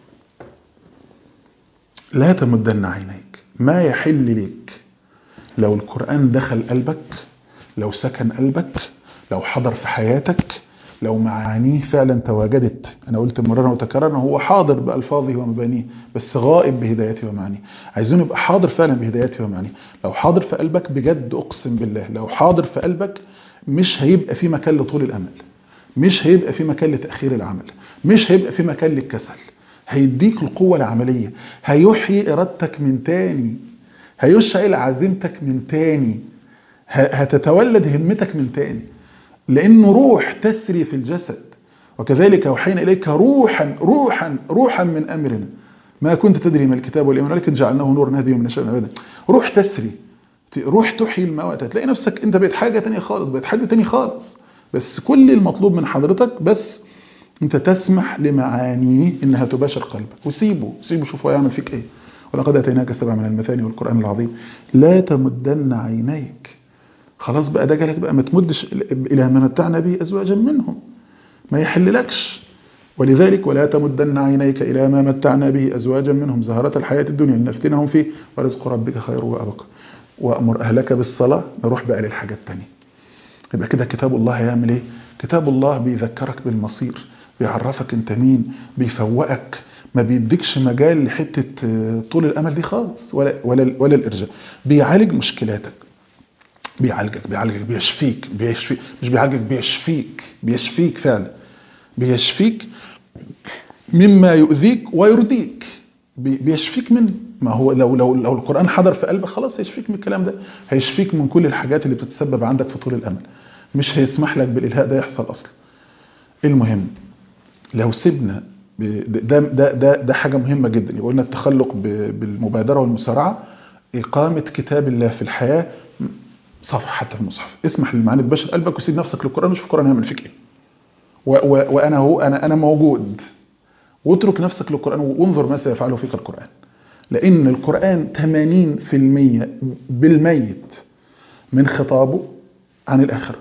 لا تمدن عينيك ما يحل لك لو القرآن دخل قلبك لو سكن قلبك لو حضر في حياتك لو معانيه فعلا تواجدت أنا قلت مرارا وتكرارا هو حاضر بألفاظه ومبانيه بس غائب بهدايته ومعانيه عايزون يبقى حاضر فعلا بهدايته ومعانيه لو حاضر في قلبك بجد أقسم بالله لو حاضر في قلبك مش هيبقى في مكان لطول الأمل مش هيبقى في مكان لتأخير العمل مش هيبقى في مكان للكسل هيديك القوة العملية هيحيي إرادتك من تاني هيشعل عزيمتك من تاني هتتولد همتك من تاني لأنه روح تسري في الجسد وكذلك أوحينا إليك روحا روحا روحا من أمرنا ما كنت تدري ما الكتاب والإيمان ولكن جعلناه نور نهدي من نشاء أبدا روح تسري روح تحيي الموتى هتلاقي نفسك انت بقيت حاجة تانية خالص بقيت حاجة تانية خالص بس كل المطلوب من حضرتك بس انت تسمح لمعانيه انها تباشر قلبك وسيبه سيبه شوف هو يعمل فيك ايه ولقد اتيناك سبع من المثاني والقران العظيم لا تمدن عينيك خلاص بقى ده جالك بقى ما تمدش الى ما متعنا به ازواجا منهم ما يحللكش ولذلك ولا تمدن عينيك الى ما متعنا به ازواجا منهم زهرة الحياة الدنيا لنفتنهم فيه ورزق ربك خير وابقى وامر اهلك بالصلاة نروح بقى للحاجة التانية يبقى كده كتاب الله هيعمل ايه كتاب الله بيذكرك بالمصير بيعرفك انت مين بيفوقك ما بيديكش مجال لحتة طول الامل دي خالص ولا ولا ولا الارجاء بيعالج مشكلاتك بيعالجك بيعالجك بيشفيك بيشفيك مش بيعالجك بيشفيك بيشفيك فعلا بيشفيك مما يؤذيك ويرضيك بيشفيك من ما هو لو لو لو القرآن حضر في قلبك خلاص هيشفيك من الكلام ده هيشفيك من كل الحاجات اللي بتتسبب عندك في طول الامل مش هيسمح لك بالالهاء ده يحصل اصلا المهم لو سيبنا ده ده ده ده حاجه مهمه جدا يقولنا التخلق بالمبادره والمسارعه اقامه كتاب الله في الحياه صفحه حتى في المصحف اسمح للمعاني تباشر قلبك وسيب نفسك للقران وشوف القران هيعمل فيك ايه وانا هو انا انا موجود واترك نفسك للقران وانظر ما سيفعله فيك القران لان القران 80% بالميت من خطابه عن الاخره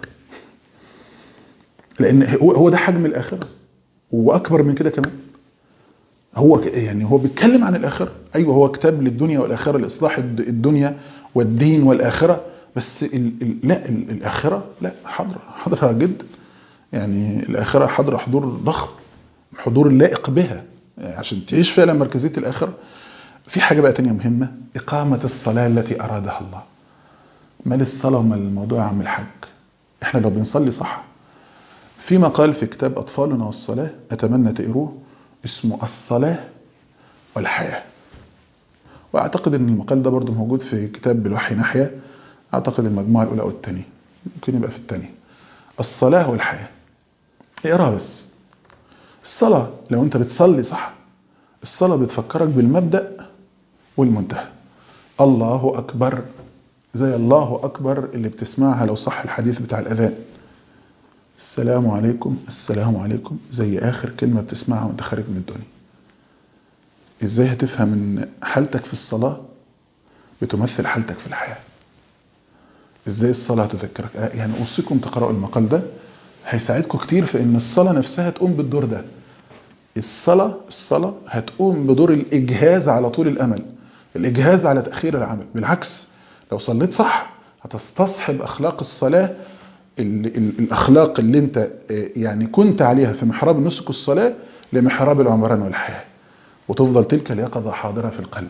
لان هو ده حجم الاخره واكبر من كده كمان هو يعني هو بيتكلم عن الاخره ايوه هو كتاب للدنيا والاخره لاصلاح الدنيا والدين والاخره بس ال ال لا ال الاخره لا حاضره حاضره جدا يعني الاخره حاضره حضور ضخم حضور لائق بها يعني عشان تعيش فعلا مركزيه الاخره في حاجه بقى تانية مهمه اقامه الصلاه التي ارادها الله مال الصلاه ومال الموضوع يا عم الحاج احنا لو بنصلي صح في مقال في كتاب أطفالنا والصلاة أتمنى تقروه اسمه الصلاة والحياة وأعتقد أن المقال ده برضو موجود في كتاب بالوحي ناحية أعتقد المجموعة الأولى أو الثانية ممكن يبقى في الثانية الصلاة والحياة اقراه بس الصلاة لو أنت بتصلي صح الصلاة بتفكرك بالمبدأ والمنتهى الله أكبر زي الله أكبر اللي بتسمعها لو صح الحديث بتاع الأذان السلام عليكم السلام عليكم زي آخر كلمة بتسمعها وانت خارج من الدنيا ازاي هتفهم ان حالتك في الصلاة بتمثل حالتك في الحياة ازاي الصلاة تذكرك يعني اوصيكم تقرأوا المقال ده هيساعدكم كتير في ان الصلاة نفسها تقوم بالدور ده الصلاة الصلاة هتقوم بدور الإجهاز على طول الأمل الإجهاز على تأخير العمل بالعكس لو صليت صح هتستصحب أخلاق الصلاة الأخلاق اللي انت يعني كنت عليها في محراب النسك الصلاة لمحراب العمران والحياة وتفضل تلك اليقظة حاضرة في القلب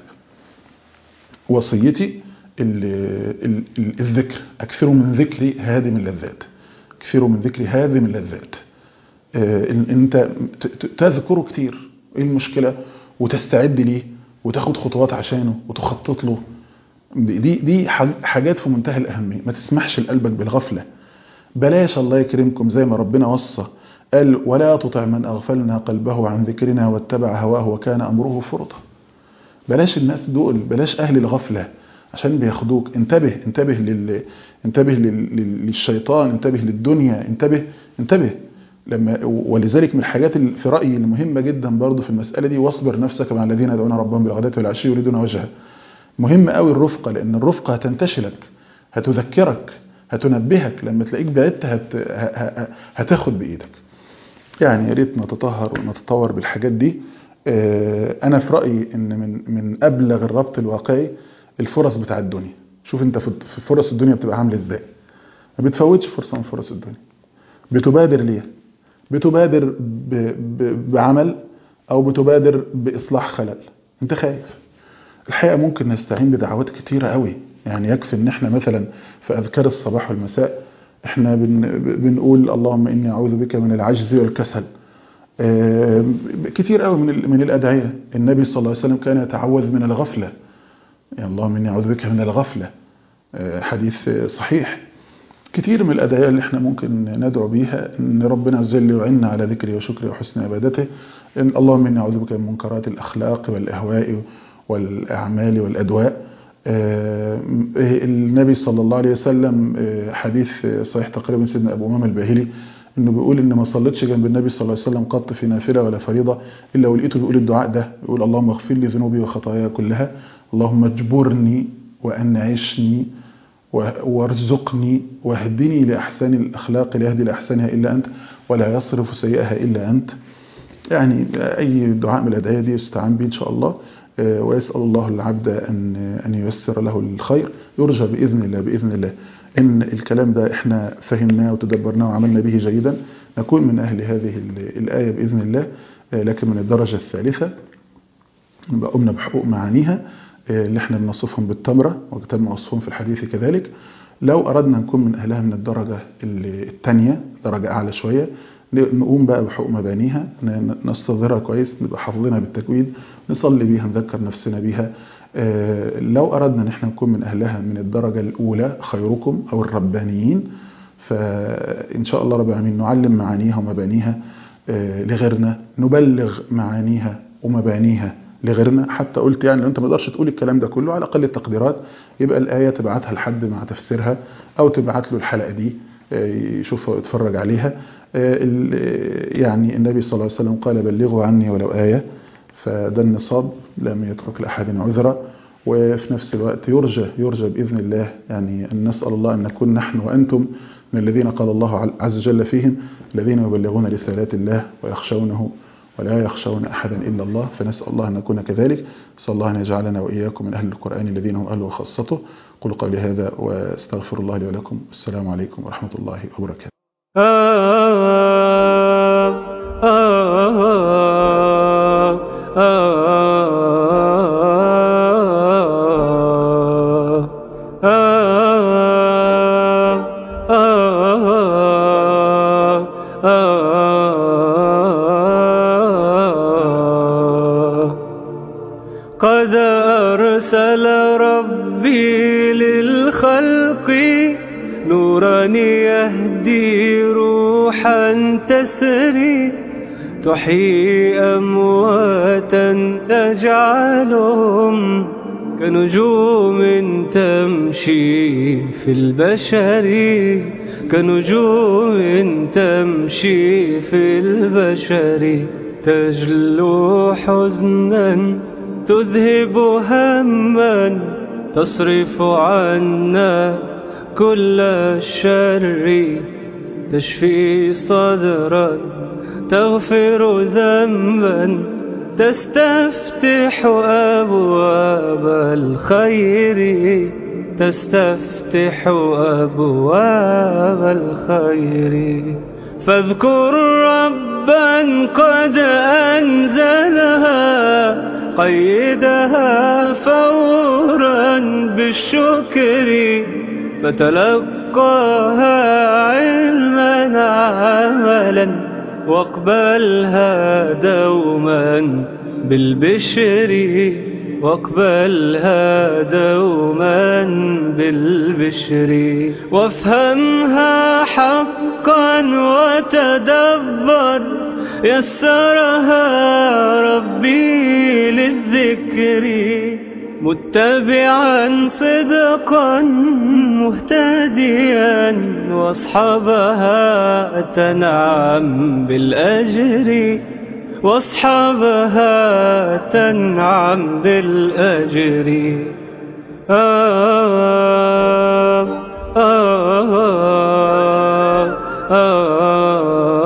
وصيتي الذكر أكثروا من ذكري هادم اللذات أكثروا من ذكري هادم اللذات انت تذكره كتير ايه المشكلة وتستعد ليه وتاخد خطوات عشانه وتخطط له دي دي حاجات في منتهى الأهمية ما تسمحش لقلبك بالغفلة بلاش الله يكرمكم زي ما ربنا وصى قال ولا تطع من أغفلنا قلبه عن ذكرنا واتبع هواه وكان أمره فرطا بلاش الناس دول بلاش أهل الغفلة عشان بياخدوك انتبه انتبه لل... انتبه لل... للشيطان انتبه للدنيا انتبه انتبه لما ولذلك من الحاجات اللي في رأيي المهمة جدا برضو في المسألة دي واصبر نفسك مع الذين يدعون ربهم بالغداة والعشي يريدون وجهه مهم قوي الرفقة لأن الرفقة هتنتشلك هتذكرك هتنبهك لما تلاقيك بعدت هت... هتاخد بإيدك يعني يا ريت نتطهر ونتطور بالحاجات دي أنا في رأيي إن من من أبلغ الربط الواقعي الفرص بتاع الدنيا شوف أنت في فرص الدنيا بتبقى عاملة إزاي ما بتفوتش فرصة من فرص الدنيا بتبادر ليه بتبادر ب... ب... بعمل أو بتبادر بإصلاح خلل أنت خايف الحقيقة ممكن نستعين بدعوات كتيرة قوي يعني يكفي ان احنا مثلا في اذكار الصباح والمساء احنا بن بنقول اللهم اني اعوذ بك من العجز والكسل كتير قوي من من الادعيه النبي صلى الله عليه وسلم كان يتعوذ من الغفله يعني اللهم اني اعوذ بك من الغفله حديث صحيح كتير من الادعيه اللي احنا ممكن ندعو بيها ان ربنا عز وجل يعيننا على ذكره وشكره وحسن عبادته إن اللهم اني اعوذ بك من منكرات الاخلاق والاهواء والاعمال والادواء النبي صلى الله عليه وسلم حديث صحيح تقريبا سيدنا ابو امام الباهلي انه بيقول ان ما صليتش جنب النبي صلى الله عليه وسلم قط في نافله ولا فريضه الا ولقيته بيقول الدعاء ده بيقول اللهم اغفر لي ذنوبي وخطاياي كلها اللهم اجبرني وانعشني وارزقني واهدني لاحسن الاخلاق لا يهدي لاحسنها الا انت ولا يصرف سيئها الا انت يعني اي دعاء من الادعيه دي يستعان به ان شاء الله ويسأل الله العبد أن أن ييسر له الخير يرجى بإذن الله بإذن الله إن الكلام ده إحنا فهمناه وتدبرناه وعملنا به جيدا نكون من أهل هذه الآية بإذن الله لكن من الدرجة الثالثة نبقى قمنا بحقوق معانيها اللي احنا بنصفهم بالتمرة وتم وصفهم في الحديث كذلك لو أردنا نكون من أهلها من الدرجة الثانية درجة أعلى شوية نقوم بقى بحقوق مبانيها نستظهرها كويس نبقى حافظينها بالتجويد نصلي بيها نذكر نفسنا بيها لو أردنا ان احنا نكون من أهلها من الدرجة الأولى خيركم أو الربانيين فإن شاء الله رب العالمين نعلم معانيها ومبانيها لغيرنا نبلغ معانيها ومبانيها لغيرنا حتى قلت يعني لو انت ما تقدرش تقول الكلام ده كله على اقل التقديرات يبقى الايه تبعتها لحد مع تفسيرها او تبعت له الحلقه دي يشوفها ويتفرج عليها يعني النبي صلى الله عليه وسلم قال بلغوا عني ولو ايه فده النصاب لم يترك لاحد عذرا وفي نفس الوقت يرجى يرجى باذن الله يعني ان نسال الله ان نكون نحن وانتم من الذين قال الله عز وجل فيهم الذين يبلغون رسالات الله ويخشونه ولا يخشون أحدا إلا الله فنسأل الله أن نكون كذلك نسأل الله أن يجعلنا وإياكم من أهل القرآن الذين هم أهله وخاصته قل قولي هذا واستغفر الله لي ولكم السلام عليكم ورحمة الله وبركاته قد أرسل ربي للخلق نورا يهدي روحا تسري تحيي أمواتا تجعلهم كنجوم تمشي في البشر كنجوم تمشي في البشر تجلو حزنا تذهب هما تصرف عنا كل الشر تشفي صدرا تغفر ذنبا تستفتح أبواب الخير تستفتح أبواب الخير فاذكر ربا قد أنزلها قيدها فورا بالشكر فتلقاها علما عملا واقبلها دوما بالبشر واقبلها دوما بالبشر وافهمها حقا وتدبر يسرها ربي للذكر متبعا صدقا مهتديا واصحابها تنعم بالأجر واصحابها تنعم بالأجر آه آه آه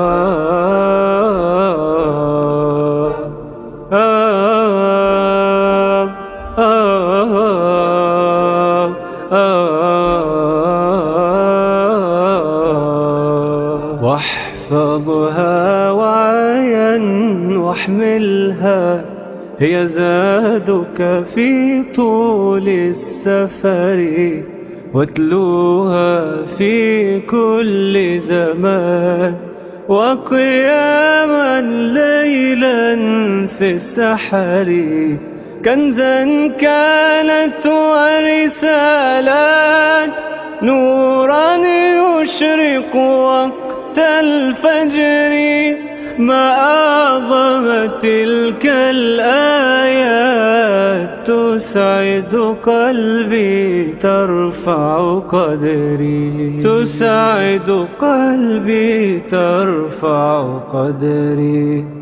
واحفظها وعيا واحملها هي زادك في طول السفر واتلوها في كل زمان وقياما ليلا في السحر كنزا كانت ورسالات نورا يشرق وقت الفجر ما أعظم تلك الآيات تسعد قلبي ترفع قدري تسعد قلبي ترفع قدري